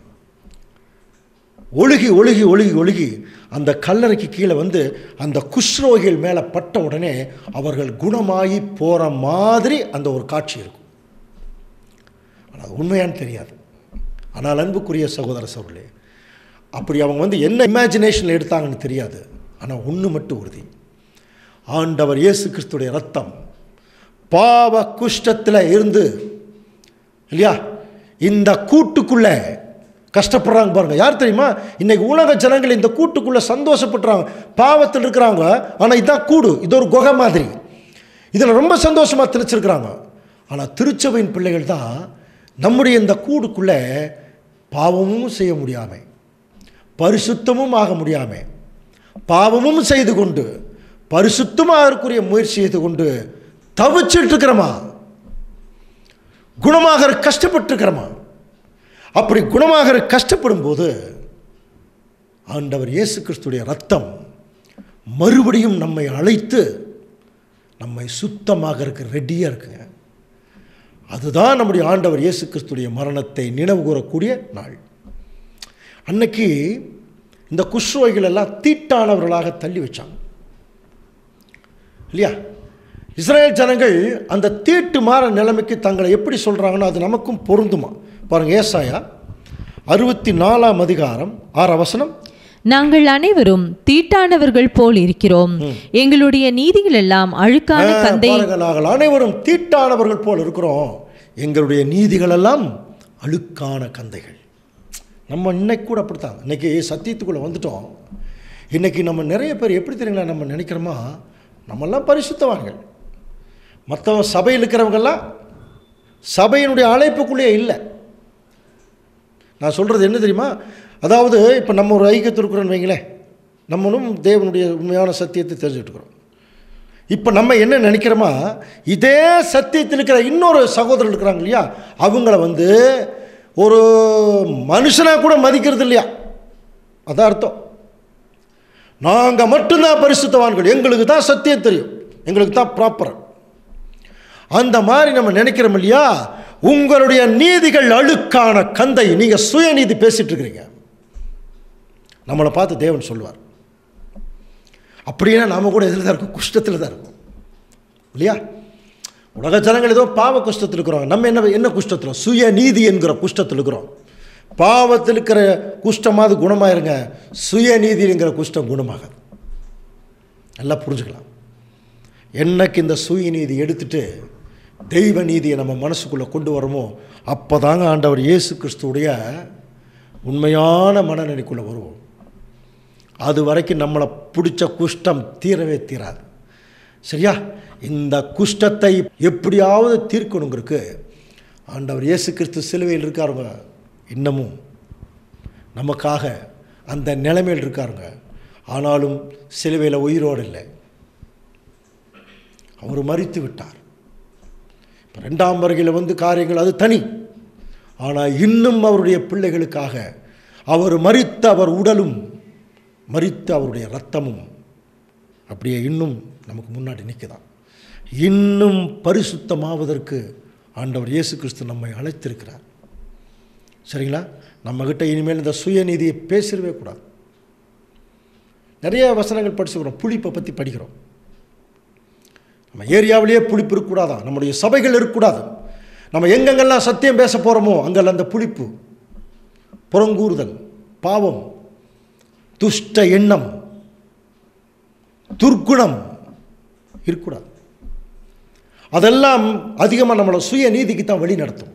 ஒழுகி ஒழுகி ஒழுகி ஒழுகி அந்த கல்லறைக்கு கீழே வந்து அந்த குஷ்ரோகிகள் மேலே பட்ட உடனே அவர்கள் குணமாகி போகிற மாதிரி அந்த ஒரு காட்சி இருக்கும் ஆனால் அது உண்மையான்னு தெரியாது ஆனால் அன்புக்குரிய சகோதர சகோதரே அப்படி அவங்க வந்து என்ன இமேஜினேஷனில் எடுத்தாங்கன்னு தெரியாது ஆனால் ஒன்று மட்டும் உறுதி ஆண்டவர் இயேசு கிறிஸ்துடைய ரத்தம் பாவ குஷ்டத்தில் இருந்து இல்லையா இந்த கூட்டுக்குள்ளே கஷ்டப்படுறாங்க பாருங்க யார் தெரியுமா இன்னைக்கு உலக ஜனங்கள் இந்த கூட்டுக்குள்ளே சந்தோஷப்படுறாங்க பாவத்தில் இருக்கிறாங்க ஆனால் இதுதான் கூடு இது ஒரு குகை மாதிரி இதில் ரொம்ப சந்தோஷமாக திணிச்சிருக்கிறாங்க ஆனால் திருச்சபையின் பிள்ளைகள் தான் நம்முடைய இந்த கூடுக்குள்ளே பாவமும் செய்ய முடியாமல் பரிசுத்தமும் ஆக முடியாமல் பாவமும் செய்து கொண்டு பரிசுத்தமாகக்கூடிய முயற்சி செய்து கொண்டு தவிச்சிட்டு இருக்கிறோமா குணமாக கஷ்டப்பட்டு இருக்கிறோமா அப்படி குணமாக கஷ்டப்படும் போது ஆண்டவர் இயேசு கிறிஸ்துடைய ரத்தம் மறுபடியும் நம்மை அழைத்து நம்மை சுத்தமாக இருக்க ரெடியாக இருக்குங்க அதுதான் நம்முடைய ஆண்டவர் இயேசு கிறிஸ்துடைய மரணத்தை நினைவு கூறக்கூடிய நாள் அன்னைக்கு இந்த குஷ்ரோய்கள் எல்லாம் தீட்டானவர்களாக தள்ளி வச்சாங்க இல்லையா இஸ்ரேல் ஜனங்கள் அந்த தீட்டு மாற நிலைமைக்கு தங்களை எப்படி சொல்கிறாங்கன்னா அது நமக்கும் பொருந்துமா பாருங்கள் ஏசாயா அறுபத்தி நாலாம் அதிகாரம் ஆறாம் வசனம் நாங்கள் அனைவரும் தீட்டானவர்கள் போல் இருக்கிறோம் எங்களுடைய நீதிகள் எல்லாம் அழுக்கான ஆ, கந்தை பாருங்க, நாங்கள் அனைவரும் தீட்டானவர்கள் போல் இருக்கிறோம் எங்களுடைய நீதிகள் எல்லாம் அழுக்கான கந்தைகள் நம்ம இன்னைக்கு கூட அப்படித்தான் இன்னைக்கு சத்தியத்துக்குள்ளே வந்துட்டோம் இன்னைக்கு நம்ம நிறைய பேர் எப்படி தெரியுங்களா நம்ம நினைக்கிறோமா நம்மெல்லாம் பரிசுத்தவான்கள் மற்றவன் சபையில் இருக்கிறவங்கெல்லாம் சபையினுடைய அழைப்புக்குள்ளேயே இல்லை நான் சொல்கிறது என்ன தெரியுமா அதாவது இப்போ நம்ம ஒரு ஐக்கியத்தில் இருக்கிறோன்னு வைங்களேன் நம்மளும் தேவனுடைய உண்மையான சத்தியத்தை தெரிஞ்சுட்டு இருக்கிறோம் இப்போ நம்ம என்ன நினைக்கிறோமா இதே சத்தியத்தில் இருக்கிற இன்னொரு சகோதரர் இருக்கிறாங்க இல்லையா அவங்கள வந்து ஒரு மனுஷனாக கூட மதிக்கிறது இல்லையா அதான் அர்த்தம் நாங்கள் மட்டும்தான் பரிசுத்தவான்கள் எங்களுக்கு தான் சத்தியம் தெரியும் எங்களுக்கு தான் ப்ராப்பர் அந்த மாதிரி நம்ம நினைக்கிறோம் இல்லையா உங்களுடைய நீதிகள் அழுக்கான கந்தை நீங்கள் சுயநீதி பேசிட்டு இருக்கிறீங்க நம்மளை பார்த்து தேவன் சொல்லுவார் அப்படின்னா நாம கூட எதில் தான் இருக்கும் குஷ்டத்தில் தான் இருக்கும் இல்லையா உலக ஜனங்கள் ஏதோ பாவ குஷ்டத்தில் இருக்கிறோம் நம்ம என்ன என்ன குஷ்டத்தில் சுயநீதி என்கிற குஷ்டத்தில் இருக்கிறோம் பாவத்தில் இருக்கிற குஷ்டமாவது குணமாயிருங்க சுயநீதி என்கிற குஷ்டம் குணமாகாது நல்லா புரிஞ்சுக்கலாம் என்னைக்கு இந்த சுயநீதி எடுத்துட்டு தெய்வ நீதியை நம்ம மனசுக்குள்ளே கொண்டு வரமோ அப்போ தாங்க ஆண்டவர் இயேசு கிறிஸ்துவுடைய உண்மையான மனநிலைக்குள்ளே வருவோம் அது வரைக்கும் நம்மளை பிடிச்ச குஷ்டம் தீரவே தீராது சரியா இந்த குஷ்டத்தை எப்படியாவது தீர்க்கணுங்கிறதுக்கு ஆண்டவர் இயேசு கிறிஸ்து சிலுவையில் இருக்காருங்க இன்னமும் நமக்காக அந்த நிலைமையில் இருக்காருங்க ஆனாலும் சிலுவையில் உயிரோடு இல்லை அவர் மறித்து விட்டார் இப்போ ரெண்டாம் வருகையில் வந்து காரியங்கள் அது தனி ஆனால் இன்னும் அவருடைய பிள்ளைகளுக்காக அவர் மறித்த அவர் உடலும் மறித்த அவருடைய இரத்தமும் அப்படியே இன்னும் நமக்கு முன்னாடி நிற்குதான் இன்னும் பரிசுத்தமாவதற்கு ஆண்டவர் இயேசு கிறிஸ்து நம்மை அழைத்திருக்கிறார் சரிங்களா நம்மக்கிட்ட இனிமேல் இந்த சுயநீதியை பேசிடவே கூடாது நிறைய வசனங்கள் படிச்சுக்கிறோம் புளிப்பை பற்றி படிக்கிறோம் நம்ம ஏரியாவிலேயே புளிப்பு இருக்கக்கூடாதான் நம்முடைய சபைகள் இருக்கக்கூடாது நம்ம எங்கெங்கெல்லாம் சத்தியம் பேச போகிறோமோ அங்கெல்லாம் அந்த புளிப்பு புறங்கூறுதல் பாவம் துஷ்ட எண்ணம் துர்க்குணம் இருக்கக்கூடாது அதெல்லாம் அதிகமாக நம்மளை சுய நீதிக்கு தான் வழி நடத்தும்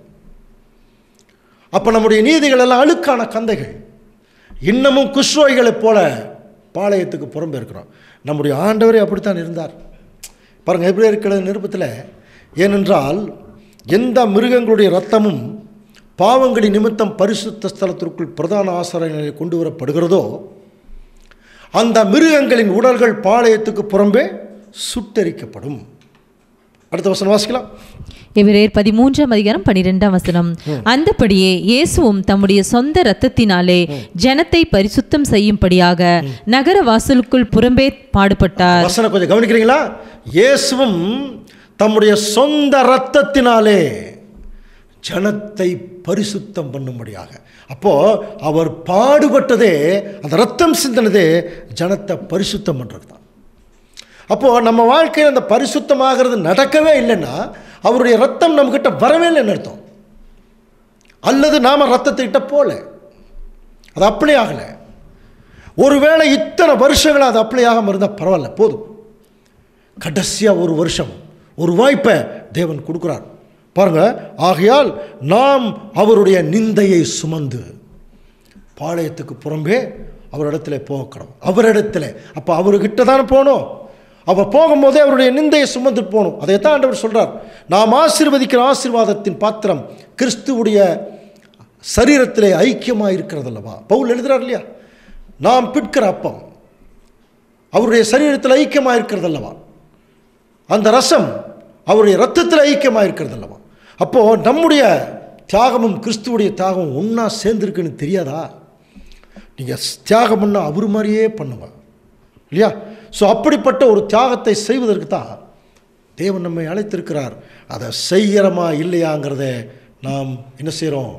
அப்போ நம்முடைய நீதிகள் எல்லாம் அழுக்கான கந்தைகள் இன்னமும் குஷ்ரோய்களைப் போல பாளையத்துக்கு புறம்பே இருக்கிறோம் நம்முடைய ஆண்டவரே அப்படித்தான் இருந்தார் பாருங்கள் எப்படி இருக்கிற நிருபத்தில் ஏனென்றால் எந்த மிருகங்களுடைய இரத்தமும் பாவங்களின் நிமித்தம் பரிசுத்த ஸ்தலத்திற்குள் பிரதான ஆசாரங்களில் கொண்டு வரப்படுகிறதோ அந்த மிருகங்களின் உடல்கள் பாளையத்துக்கு புறம்பே சுட்டெரிக்கப்படும் அடுத்த வசனம் வாசிக்கலாம் எபிரேயர் பதிமூன்றாம் அதிகாரம் பனிரெண்டாம் வசனம் அந்தபடியே இயேசுவும் தம்முடைய சொந்த இரத்தத்தினாலே ஜனத்தை பரிசுத்தம் செய்யும்படியாக நகர வாசலுக்குள் புறம்பே பாடுபட்டார் வசனம் கொஞ்சம் கவனிக்கிறீங்களா இயேசுவும் தம்முடைய சொந்த இரத்தத்தினாலே ஜனத்தை பரிசுத்தம் பண்ணும்படியாக அப்போ அவர் பாடுபட்டதே அந்த ரத்தம் சிந்தினதே ஜனத்தை பரிசுத்தம் பண்ணுறது தான் அப்போது நம்ம வாழ்க்கையில் அந்த பரிசுத்தமாகிறது நடக்கவே இல்லைன்னா அவருடைய ரத்தம் நம்மக்கிட்ட வரவே இல்லைன்னு அர்த்தம் அல்லது நாம் ரத்தத்துக்கிட்ட போல அது அப்ளை ஆகலை ஒருவேளை இத்தனை வருஷங்கள் அது அப்ளை ஆகாமல் இருந்தால் பரவாயில்ல போதும் கடைசியாக ஒரு வருஷம் ஒரு வாய்ப்பை தேவன் கொடுக்குறார் பாருங்க ஆகையால் நாம் அவருடைய நிந்தையை சுமந்து பாளையத்துக்கு புறம்பே அவரிடத்துல போகணும் அவரிடத்துல அப்போ அவர்கிட்ட தானே போகணும் அப்போ போகும்போதே அவருடைய நிந்தையை சுமந்துட்டு போகணும் அதைத்தான் ஆண்டவர் சொல்கிறார் நாம் ஆசீர்வதிக்கிற ஆசீர்வாதத்தின் பாத்திரம் கிறிஸ்துவுடைய சரீரத்திலே ஐக்கியமாக இருக்கிறதல்லவா பவுல் எழுதுறார் இல்லையா நாம் பிற்கிற அப்பம் அவருடைய சரீரத்தில் ஐக்கியமாக இருக்கிறதல்லவா அந்த ரசம் அவருடைய ரத்தத்தில் ஐக்கியமாக இருக்கிறதல்லவா அப்போது நம்முடைய தியாகமும் கிறிஸ்துவுடைய தியாகமும் ஒன்றா சேர்ந்துருக்குன்னு தெரியாதா நீங்கள் தியாகம் பண்ண அவர் மாதிரியே பண்ணுங்க இல்லையா ஸோ அப்படிப்பட்ட ஒரு தியாகத்தை செய்வதற்கு தான் தேவன் நம்மை அழைத்திருக்கிறார் அதை செய்கிறோமா இல்லையாங்கிறத நாம் என்ன செய்கிறோம்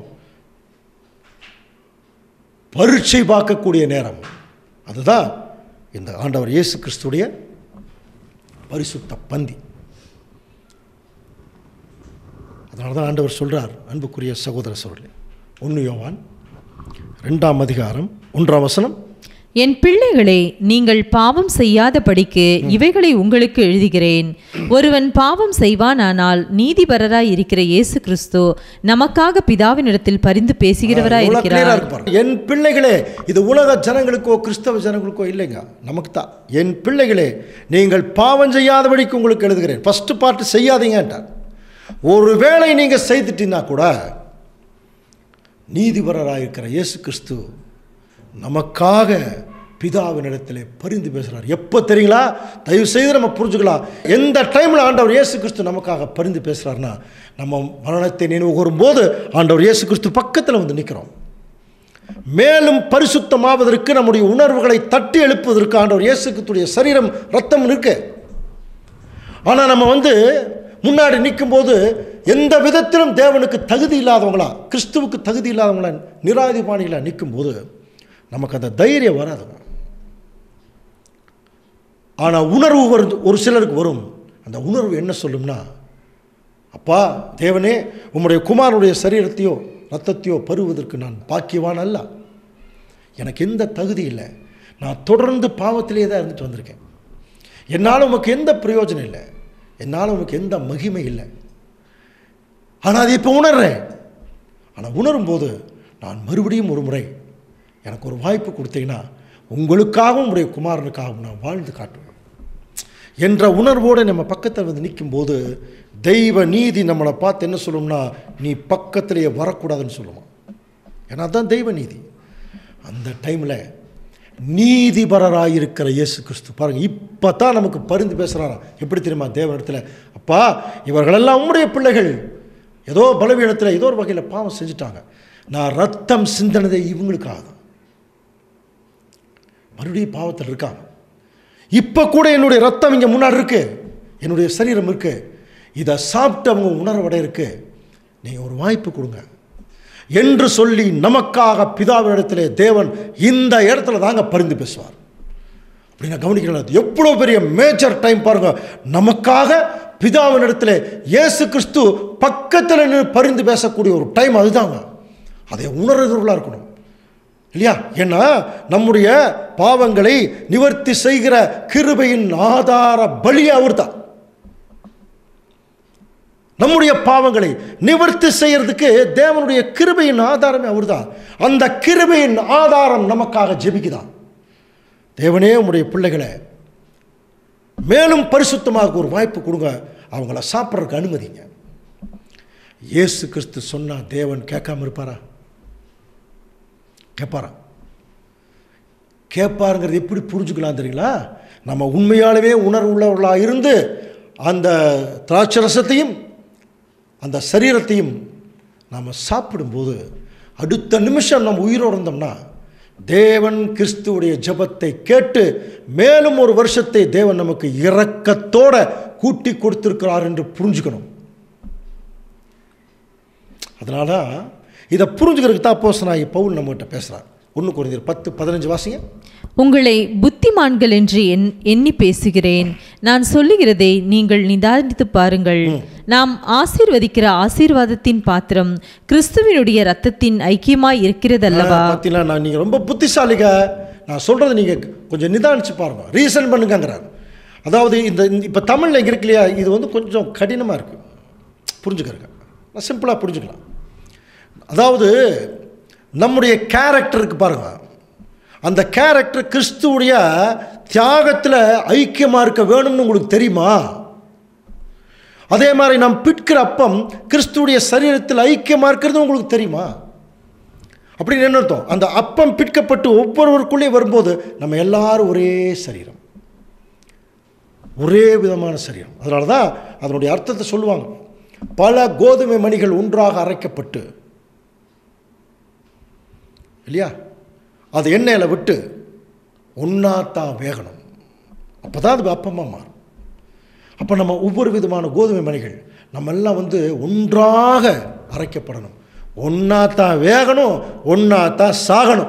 பரீட்சை பார்க்கக்கூடிய நேரம் அதுதான் இந்த ஆண்டவர் இயேசு கிறிஸ்துடைய பரிசுத்த பந்தி அதனால தான் ஆண்டவர் சொல்கிறார் அன்புக்குரிய சகோதர சோழர்களே ஒன்று யோவான் ரெண்டாம் அதிகாரம் ஒன்றாம் வசனம் என் பிள்ளைகளே நீங்கள் பாவம் செய்யாதபடிக்கு இவைகளை உங்களுக்கு எழுதுகிறேன் ஒருவன் பாவம் செய்வானானால் நீதிபரராய் இருக்கிற இயேசு கிறிஸ்து நமக்காக பிதாவினிடத்தில் பரிந்து பேசுகிறவராய் எவ்வளவு clear-ஆ இருக்கிறார் இருக்கு பாருங்க. என் பிள்ளைகளே இது உலக ஜனங்களுக்கோ கிறிஸ்தவ ஜனங்களுக்கோ இல்லைங்க நமக்கு தான் என் பிள்ளைகளே நீங்கள் பாவம் செய்யாதபடிக்கு உங்களுக்கு எழுதுகிறேன் ஃபர்ஸ்ட் பார்ட் செய்யாதீங்கன்றார் ஒருவேளை நீங்கள் செய்துட்டீங்கன்னா கூட நீதிபரராக இருக்கிற இயேசு கிறிஸ்து நமக்காக பிதாவினிடத்திலே பரிந்து பேசுகிறார் எப்போ தெரியுங்களா தயவு செய்து நம்ம புரிஞ்சுக்கலாம் எந்த டைமில் ஆண்டவர் இயேசு கிறிஸ்து நமக்காக பரிந்து பேசுகிறாருன்னா நம்ம மரணத்தை நினைவு கூறும்போது ஆண்டவர் இயேசு கிறிஸ்து பக்கத்தில் வந்து நிற்கிறோம் மேலும் பரிசுத்தமாவதற்கு நம்முடைய உணர்வுகளை தட்டி எழுப்புவதற்கு ஆண்டவர் இயேசு கிறிஸ்துடைய சரீரம் ரத்தம் இருக்கு ஆனால் நம்ம வந்து முன்னாடி நிற்கும்போது எந்த விதத்திலும் தேவனுக்கு தகுதி இல்லாதவங்களா கிறிஸ்துவுக்கு தகுதி இல்லாதவங்களா நிராதிபாணிகளா நிற்கும்போது நமக்கு அந்த தைரியம் வராதுங்க ஆனால் உணர்வு வரும் ஒரு சிலருக்கு வரும் அந்த உணர்வு என்ன சொல்லும்னா அப்பா தேவனே உம்முடைய குமாரனுடைய சரீரத்தையோ ரத்தத்தையோ பருவதற்கு நான் பாக்கியவான் அல்ல எனக்கு எந்த தகுதி இல்லை நான் தொடர்ந்து பாவத்திலே தான் இருந்துட்டு வந்திருக்கேன் என்னால் உமக்கு எந்த பிரயோஜனம் இல்லை என்னால் உமக்கு எந்த மகிமை இல்லை ஆனால் அதை இப்போ உணர்றேன் ஆனால் உணரும்போது நான் மறுபடியும் ஒரு முறை எனக்கு ஒரு வாய்ப்பு கொடுத்தீங்கன்னா உங்களுக்காகவும் உடைய குமாரனுக்காகவும் நான் வாழ்ந்து காட்டுவேன் என்ற உணர்வோடு நம்ம பக்கத்தில் வந்து நிற்கும்போது தெய்வ நீதி நம்மளை பார்த்து என்ன சொல்லும்னா நீ பக்கத்திலேயே வரக்கூடாதுன்னு சொல்லுமா ஏன்னா அதுதான் தெய்வ நீதி அந்த டைமில் நீதிபரராயிருக்கிற இயேசு கிறிஸ்து பாருங்க இப்போ தான் நமக்கு பரிந்து பேசுகிறாராம் எப்படி தெரியுமா தேவனிடத்தில் அப்பா இவர்களெல்லாம் உம்முடைய பிள்ளைகள் ஏதோ பலவீனத்தில் ஏதோ ஒரு வகையில் பாவம் செஞ்சுட்டாங்க நான் ரத்தம் சிந்தனதே இவங்களுக்காக தான் மறுபடியும் பாவத்தில் இருக்காங்க இப்போ கூட என்னுடைய ரத்தம் இங்கே முன்னாடி இருக்கு என்னுடைய சரீரம் இருக்கு இதை சாப்பிட்டு அவங்க உணர்வடை இருக்கு நீங்கள் ஒரு வாய்ப்பு கொடுங்க என்று சொல்லி நமக்காக பிதாவினிடத்திலே தேவன் இந்த இடத்துல தாங்க பரிந்து பேசுவார் அப்படின்னு கவனிக்கிறேன் எவ்வளோ பெரிய மேஜர் டைம் பாருங்க நமக்காக பிதாவினிடத்தில் இயேசு கிறிஸ்து பக்கத்தில் நின்று பரிந்து பேசக்கூடிய ஒரு டைம் அதுதாங்க அதை உணர்கிறவர்களாக இருக்கணும் இல்லையா ஏன்னா நம்முடைய பாவங்களை நிவர்த்தி செய்கிற கிருபையின் ஆதார பலி அவர் தான் நம்முடைய பாவங்களை நிவர்த்தி செய்யறதுக்கு தேவனுடைய கிருபையின் ஆதாரமே அவர்தான் அந்த கிருபையின் ஆதாரம் நமக்காக ஜெபிக்குதான் தேவனே உம்முடைய பிள்ளைகளை மேலும் பரிசுத்தமாக ஒரு வாய்ப்பு கொடுங்க அவங்கள சாப்பிட்றதுக்கு அனுமதிங்க இயேசு கிறிஸ்து சொன்னா தேவன் கேட்காம இருப்பாரா கேட்பாரா கேட்பாருங்கிறது எப்படி புரிஞ்சுக்கலாம் தெரியுங்களா நம்ம உண்மையாலவே உணர்வு உள்ளவர்களாக இருந்து அந்த திராட்சரசத்தையும் அந்த சரீரத்தையும் நாம் சாப்பிடும்போது அடுத்த நிமிஷம் நம்ம உயிரோடு இருந்தோம்னா தேவன் கிறிஸ்துவுடைய ஜெபத்தை கேட்டு மேலும் ஒரு வருஷத்தை தேவன் நமக்கு இரக்கத்தோட கூட்டி கொடுத்திருக்கிறார் என்று புரிஞ்சுக்கணும் அதனால இதை புரிஞ்சுக்கிறதுக்கு தான் அப்போஸ் நான் பவுல் நம்மகிட்ட பேசுகிறார் ஒன்று குறைந்தர் பத்து பதினஞ்சு வாசிங்க உங்களை புத்திமான்கள் என்று எண் எண்ணி பேசுகிறேன் நான் சொல்லுகிறதை நீங்கள் நிதானித்து பாருங்கள் நாம் ஆசீர்வதிக்கிற ஆசீர்வாதத்தின் பாத்திரம் கிறிஸ்துவினுடைய ரத்தத்தின் ஐக்கியமாய் இருக்கிறதல்லவா பார்த்தீங்களா நான் நீங்கள் ரொம்ப புத்திசாலிங்க நான் சொல்கிறத நீங்கள் கொஞ்சம் நிதானிச்சு பாருங்க ரீசன் பண்ணுங்கங்கிறார் அதாவது இந்த இப்போ தமிழில் இங்கே இருக்கு இல்லையா இது வந்து கொஞ்சம் கடினமாக இருக்குது புரிஞ்சுக்கிறங்க நான் சிம்பிளாக புரிஞ்சுக்கலாம் அதாவது நம்முடைய கேரக்டருக்கு பாருங்க அந்த கேரக்டர் கிறிஸ்துவுடைய தியாகத்தில் ஐக்கியமாக இருக்க வேணும்னு உங்களுக்கு தெரியுமா அதே மாதிரி நாம் பிட்கிற அப்பம் கிறிஸ்துவுடைய சரீரத்தில் ஐக்கியமாக இருக்கிறது உங்களுக்கு தெரியுமா அப்படின்னு என்ன அர்த்தம் அந்த அப்பம் பிற்கப்பட்டு ஒவ்வொருவருக்குள்ளே வரும்போது நம்ம எல்லாரும் ஒரே சரீரம் ஒரே விதமான சரீரம் அதனால தான் அதனுடைய அர்த்தத்தை சொல்லுவாங்க பல கோதுமை மணிகள் ஒன்றாக அரைக்கப்பட்டு இல்லையா அது எண்ணெயில் விட்டு ஒன்றா தான் வேகணும் அப்போ தான் அது அப்பமாக மாறும் அப்போ நம்ம ஒவ்வொரு விதமான கோதுமை மணிகள் நம்ம எல்லாம் வந்து ஒன்றாக அரைக்கப்படணும் ஒன்றா தான் வேகணும் ஒன்றா தான் சாகணும்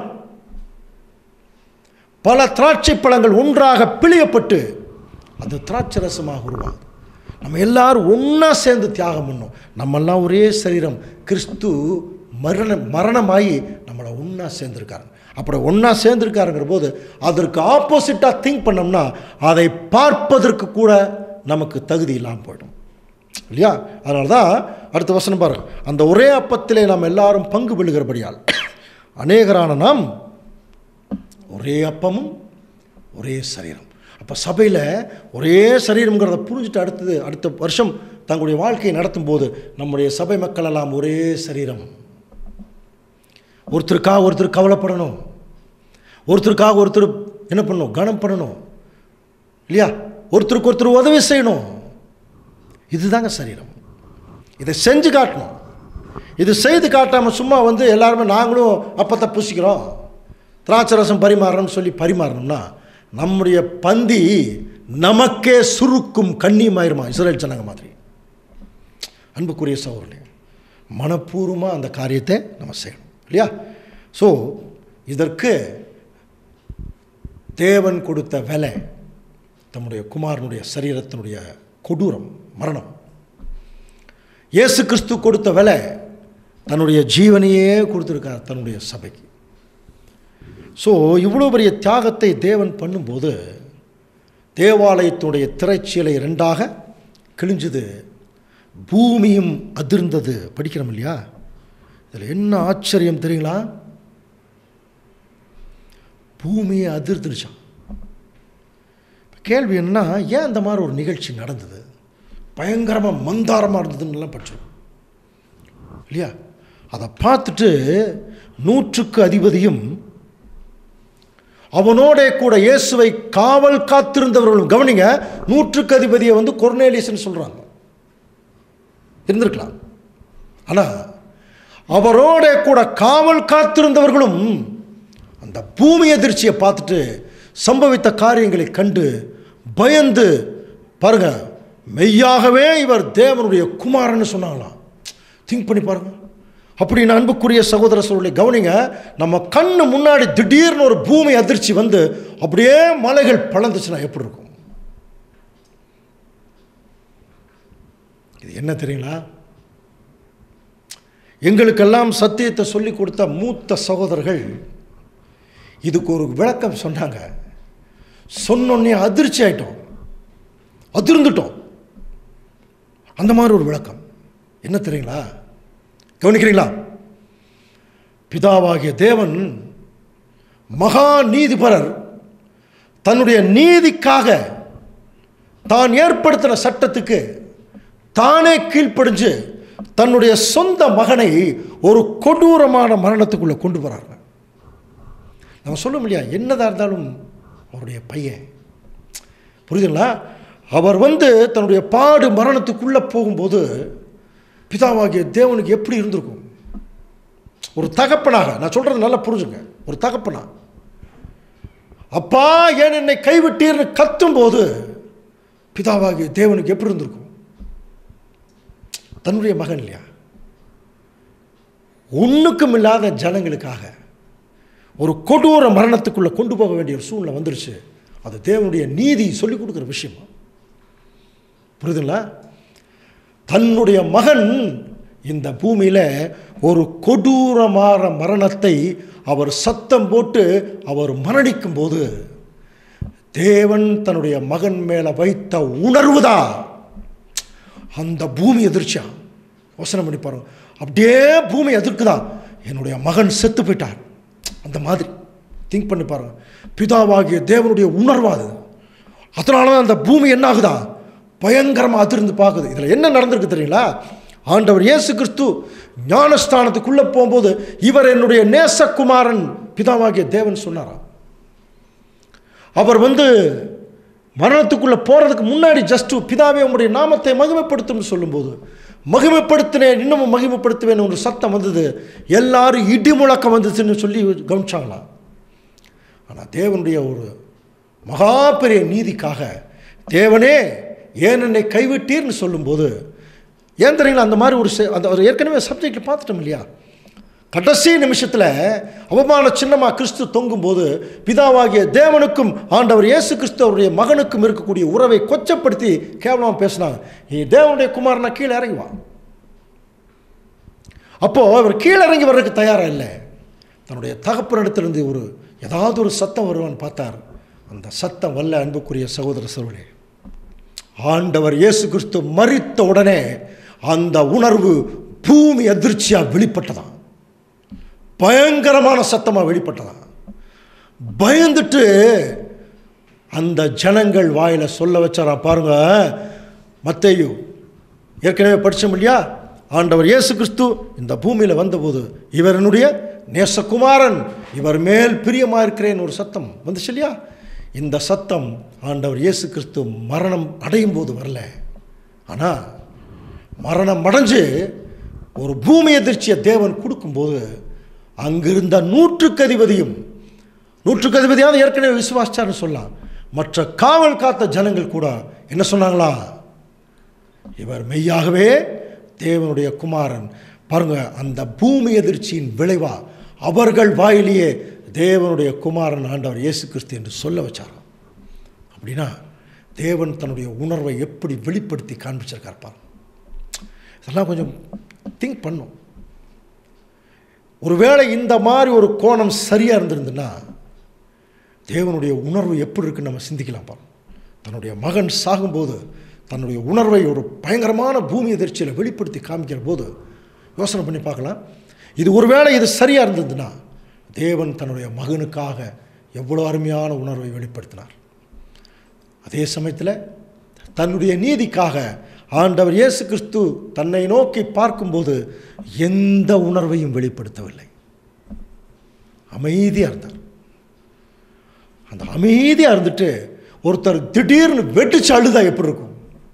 பல திராட்சை பழங்கள் ஒன்றாக பிழியப்பட்டு அது திராட்சை ரசமாக உருவாகுது நம்ம எல்லாரும் ஒன்றா சேர்ந்து தியாகம் பண்ணோம் நம்மெல்லாம் ஒரே சரீரம் கிறிஸ்து மரண மரணமாகி நம்மளை ஒன்றா சேர்ந்துருக்காரு அப்படி ஒன்றா சேர்ந்துருக்காருங்கிற போது அதற்கு ஆப்போசிட்டாக திங்க் பண்ணோம்னா அதை பார்ப்பதற்கு கூட நமக்கு தகுதி இல்லாமல் போயிடும் இல்லையா அதனால தான் அடுத்த வசனம் பாருங்க அந்த ஒரே அப்பத்திலே நாம் எல்லாரும் பங்கு பெறுகிறபடியால் அநேகரான நாம் ஒரே அப்பமும் ஒரே சரீரம் அப்போ சபையில் ஒரே சரீரம்ங்கிறத புரிஞ்சுட்டு அடுத்தது அடுத்த வருஷம் தங்களுடைய வாழ்க்கையை நடத்தும் போது நம்முடைய சபை மக்கள் எல்லாம் ஒரே சரீரம் ஒருத்தருக்காக ஒருத்தர் கவலைப்படணும் ஒருத்தருக்காக ஒருத்தர் என்ன பண்ணணும் கனம் பண்ணணும் இல்லையா ஒருத்தருக்கு ஒருத்தர் உதவி செய்யணும் இதுதாங்க சரீரம் இதை செஞ்சு காட்டணும் இது செய்து காட்டாமல் சும்மா வந்து எல்லாருமே நாங்களும் அப்பத்தை பூசிக்கிறோம் திராட்சை ரசம் பரிமாறணும்னு சொல்லி பரிமாறணும்னா நம்முடைய பந்தி நமக்கே சுருக்கும் கண்ணியமாயிருமா இஸ்ரேல் ஜனங்க மாதிரி அன்புக்குரிய சகோதரனே மனப்பூர்வமாக அந்த காரியத்தை நம்ம செய்யணும் இல்லையா ஸோ இதற்கு தேவன் கொடுத்த விலை தம்முடைய குமாரனுடைய சரீரத்தினுடைய கொடூரம் மரணம் இயேசு கிறிஸ்து கொடுத்த விலை தன்னுடைய ஜீவனையே கொடுத்துருக்கார் தன்னுடைய சபைக்கு ஸோ இவ்வளோ பெரிய தியாகத்தை தேவன் பண்ணும்போது தேவாலயத்தினுடைய திரைச்சீலை ரெண்டாக கிழிஞ்சுது பூமியும் அதிர்ந்தது படிக்கிறோம் இல்லையா இதில் என்ன ஆச்சரியம் தெரியுங்களா பூமியை அதிர்ந்துருச்சான் கேள்வி என்ன ஏன் அந்த மாதிரி ஒரு நிகழ்ச்சி நடந்தது பயங்கரமாக மந்தாரமாக இருந்ததுன்னெல்லாம் படிச்சோம் இல்லையா அதை பார்த்துட்டு நூற்றுக்கு அதிபதியும் அவனோட கூட இயேசுவை காவல் காத்திருந்தவர்களும் கவனிங்க நூற்றுக்கு அதிபதியை வந்து கொர்னேலியஸ்ன்னு சொல்கிறாங்க இருந்திருக்கலாம் ஆனால் அவரோட கூட காவல் காத்திருந்தவர்களும் அந்த பூமி எதிர்ச்சியை பார்த்துட்டு சம்பவித்த காரியங்களை கண்டு பயந்து பாருங்க மெய்யாகவே இவர் தேவனுடைய குமாரன்னு சொன்னாங்களாம் திங்க் பண்ணி பாருங்க அப்படின்னு அன்புக்குரிய சகோதர சூழலை கவனிங்க நம்ம கண்ணு முன்னாடி திடீர்னு ஒரு பூமி அதிர்ச்சி வந்து அப்படியே மலைகள் பழந்துச்சுன்னா எப்படி இருக்கும் இது என்ன தெரியுங்களா எங்களுக்கெல்லாம் சத்தியத்தை சொல்லி கொடுத்த மூத்த சகோதரர்கள் இதுக்கு ஒரு விளக்கம் சொன்னாங்க சொன்னோன்னே அதிர்ச்சி ஆயிட்டோம் அதிர்ந்துட்டோம் அந்த மாதிரி ஒரு விளக்கம் என்ன தெரியுங்களா கவனிக்கிறீங்களா பிதாவாகிய தேவன் மகா நீதிபரர் தன்னுடைய நீதிக்காக தான் ஏற்படுத்தின சட்டத்துக்கு தானே கீழ்ப்படிஞ்சு தன்னுடைய சொந்த மகனை ஒரு கொடூரமான மரணத்துக்குள்ளே கொண்டு வராங்க நம்ம சொல்ல முடியா என்னதான் இருந்தாலும் அவருடைய பையன் புரியுதுங்களா அவர் வந்து தன்னுடைய பாடு மரணத்துக்குள்ளே போகும்போது பிதாவாகிய தேவனுக்கு எப்படி இருந்திருக்கும் ஒரு தகப்பனாக நான் சொல்கிறது நல்லா புரிஞ்சுங்க ஒரு தகப்பனா அப்பா ஏன் என்னை கைவிட்டீர்னு கத்தும்போது பிதாவாகிய தேவனுக்கு எப்படி இருந்திருக்கும் தன்னுடைய மகன் இல்லையா ஒன்றுக்கும் இல்லாத ஜனங்களுக்காக ஒரு கொடூர மரணத்துக்குள்ளே கொண்டு போக வேண்டிய ஒரு சூழ்நிலை வந்துருச்சு அது தேவனுடைய நீதி சொல்லிக் கொடுக்குற விஷயமா புரியுதுங்களா தன்னுடைய மகன் இந்த பூமியில் ஒரு கொடூரமான மரணத்தை அவர் சத்தம் போட்டு அவர் மரணிக்கும் போது தேவன் தன்னுடைய மகன் மேலே வைத்த உணர்வு தான் அந்த பூமி எதிர்ச்சியா யோசனை பண்ணி பாருங்க அப்படியே பூமி எதிர்க்குதான் என்னுடைய மகன் செத்து போயிட்டார் அந்த மாதிரி திங்க் பண்ணி பாருங்க பிதாவாகிய தேவனுடைய உணர்வு அது அதனால தான் அந்த பூமி என்ன ஆகுதா பயங்கரமாக அதிர்ந்து பார்க்குது இதில் என்ன நடந்திருக்கு தெரியுங்களா ஆண்டவர் இயேசு கிறிஸ்து ஞானஸ்தானத்துக்குள்ளே போகும்போது இவர் என்னுடைய நேசகுமாரன் பிதாவாகிய தேவன் சொன்னாராம் அவர் வந்து மரணத்துக்குள்ளே போகிறதுக்கு முன்னாடி ஜஸ்ட்டு பிதாவே உங்களுடைய நாமத்தை மகிமைப்படுத்தும்னு சொல்லும்போது மகிமைப்படுத்தினேன் இன்னமும் மகிமைப்படுத்துவேன் ஒரு சத்தம் வந்தது எல்லாரும் இடி முழக்கம் வந்துச்சுன்னு சொல்லி கவனிச்சாங்களாம் ஆனால் தேவனுடைய ஒரு மகா பெரிய நீதிக்காக தேவனே ஏன் என்னை கைவிட்டீர்னு சொல்லும்போது ஏன் தெரியுங்களா அந்த மாதிரி ஒரு செ- அந்த ஒரு ஏற்கனவே சப்ஜெக்டில் பார்த்துட்டோம் இல்லையா கடைசி நிமிஷத்தில் அவமான சின்னமாக கிறிஸ்து தொங்கும்போது பிதாவாகிய தேவனுக்கும் ஆண்டவர் இயேசு கிறிஸ்து அவருடைய மகனுக்கும் இருக்கக்கூடிய உறவை கொச்சப்படுத்தி கேவலமாக பேசினாங்க நீ தேவனுடைய குமாரனா கீழே இறங்கி வா அப்போது அவர் கீழே இறங்கி வர்றதுக்கு தயாராக இல்லை தன்னுடைய தகப்பனிடத்திலிருந்து ஒரு ஏதாவது ஒரு சத்தம் வருவான்னு பார்த்தார் அந்த சத்தம் வல்ல அன்புக்குரிய சகோதர சகோதரே ஆண்டவர் இயேசு கிறிஸ்து மரித்த உடனே அந்த உணர்வு பூமி அதிர்ச்சியாக வெளிப்பட்டதாம் பயங்கரமான சத்தமாக வெளிப்பட்டதாம் பயந்துட்டு அந்த ஜனங்கள் வாயில் சொல்ல வச்சாரா பாருங்க மத்தேயு ஏற்கனவே படித்தோம் இல்லையா ஆண்டவர் இயேசு கிறிஸ்து இந்த பூமியில் வந்தபோது இவர் என்னுடைய நேசகுமாரன் இவர் மேல் பிரியமாக இருக்கிறேன் ஒரு சத்தம் வந்துச்சு இல்லையா இந்த சத்தம் ஆண்டவர் இயேசு கிறிஸ்து மரணம் அடையும் போது வரல ஆனால் மரணம் அடைஞ்சு ஒரு பூமி எதிர்ச்சியை தேவன் கொடுக்கும்போது அங்கிருந்த நூற்றுக்கு அதிபதியும் நூற்றுக்கு அதிபதியாவது ஏற்கனவே விசுவாசிச்சார்னு சொல்லலாம் மற்ற காவல் காத்த ஜனங்கள் கூட என்ன சொன்னாங்களா இவர் மெய்யாகவே தேவனுடைய குமாரன் பாருங்க அந்த பூமி எதிர்ச்சியின் விளைவா அவர்கள் வாயிலேயே தேவனுடைய குமாரன் ஆண்டவர் இயேசு கிறிஸ்து என்று சொல்ல வச்சாராம் அப்படின்னா தேவன் தன்னுடைய உணர்வை எப்படி வெளிப்படுத்தி காண்பிச்சிருக்கார் பாருங்க இதெல்லாம் கொஞ்சம் திங்க் பண்ணும் ஒருவேளை இந்த மாதிரி ஒரு கோணம் சரியாக இருந்திருந்துன்னா தேவனுடைய உணர்வு எப்படி இருக்குன்னு நம்ம சிந்திக்கலாம் பாருங்க தன்னுடைய மகன் சாகும்போது தன்னுடைய உணர்வை ஒரு பயங்கரமான பூமி எதிர்ச்சியில் வெளிப்படுத்தி காமிக்கிற போது யோசனை பண்ணி பார்க்கலாம் இது ஒருவேளை இது சரியாக இருந்ததுன்னா தேவன் தன்னுடைய மகனுக்காக எவ்வளோ அருமையான உணர்வை வெளிப்படுத்தினார் அதே சமயத்தில் தன்னுடைய நீதிக்காக ஆண்டவர் இயேசு கிறிஸ்து தன்னை நோக்கி பார்க்கும்போது எந்த உணர்வையும் வெளிப்படுத்தவில்லை அமைதியாக இருந்தார் அந்த அமைதியாக இருந்துட்டு ஒருத்தர் திடீர்னு வெடிச்சு அழுதா எப்படி இருக்கும்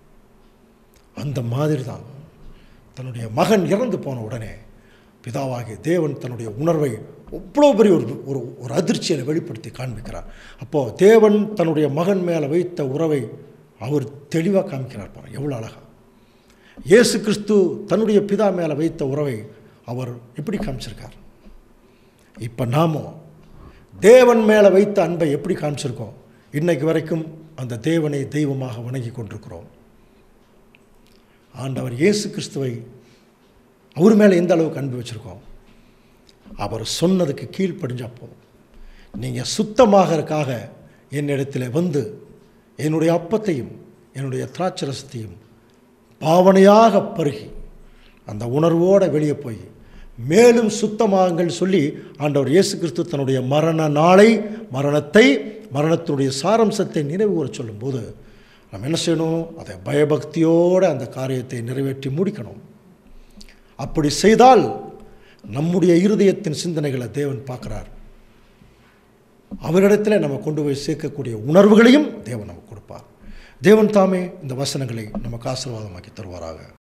அந்த மாதிரி தான் தன்னுடைய மகன் இறந்து போன உடனே பிதாவாகிய தேவன் தன்னுடைய உணர்வை அவ்வளோ பெரிய ஒரு ஒரு ஒரு அதிர்ச்சியை வெளிப்படுத்தி காண்பிக்கிறார் அப்போது தேவன் தன்னுடைய மகன் மேலே வைத்த உறவை அவர் தெளிவாக காமிக்கிறார் பாருங்க எவ்வளோ அழகா இயேசு கிறிஸ்து தன்னுடைய பிதா மேலே வைத்த உறவை அவர் எப்படி காமிச்சிருக்கார் இப்போ நாமும் தேவன் மேலே வைத்த அன்பை எப்படி காமிச்சிருக்கோம் இன்னைக்கு வரைக்கும் அந்த தேவனை தெய்வமாக வணங்கி கொண்டிருக்கிறோம் ஆண்டவர் இயேசு கிறிஸ்துவை அவர் மேலே எந்த அளவுக்கு அன்பு வச்சுருக்கோம் அவர் சொன்னதுக்கு கீழ்ப்படிஞ்சா போதும் நீங்கள் சுத்தமாகறதுக்காக என்னிடத்தில் வந்து என்னுடைய அப்பத்தையும் என்னுடைய திராட்சரசத்தையும் பாவனையாக பருகி அந்த உணர்வோடு வெளியே போய் மேலும் சுத்தமாகுங்கள் சொல்லி ஆண்டவர் இயேசு கிறிஸ்து தன்னுடைய மரண நாளை மரணத்தை மரணத்தினுடைய சாரம்சத்தை நினைவு கூற சொல்லும்போது நம்ம என்ன செய்யணும் அதை பயபக்தியோடு அந்த காரியத்தை நிறைவேற்றி முடிக்கணும் அப்படி செய்தால் நம்முடைய இருதயத்தின் சிந்தனைகளை தேவன் பார்க்குறார் அவரிடத்தில் நம்ம கொண்டு போய் சேர்க்கக்கூடிய உணர்வுகளையும் தேவன் நமக்கு கொடுப்பார் தேவன் தாமே இந்த வசனங்களை நமக்கு ஆசீர்வாதமாக்கி தருவாராக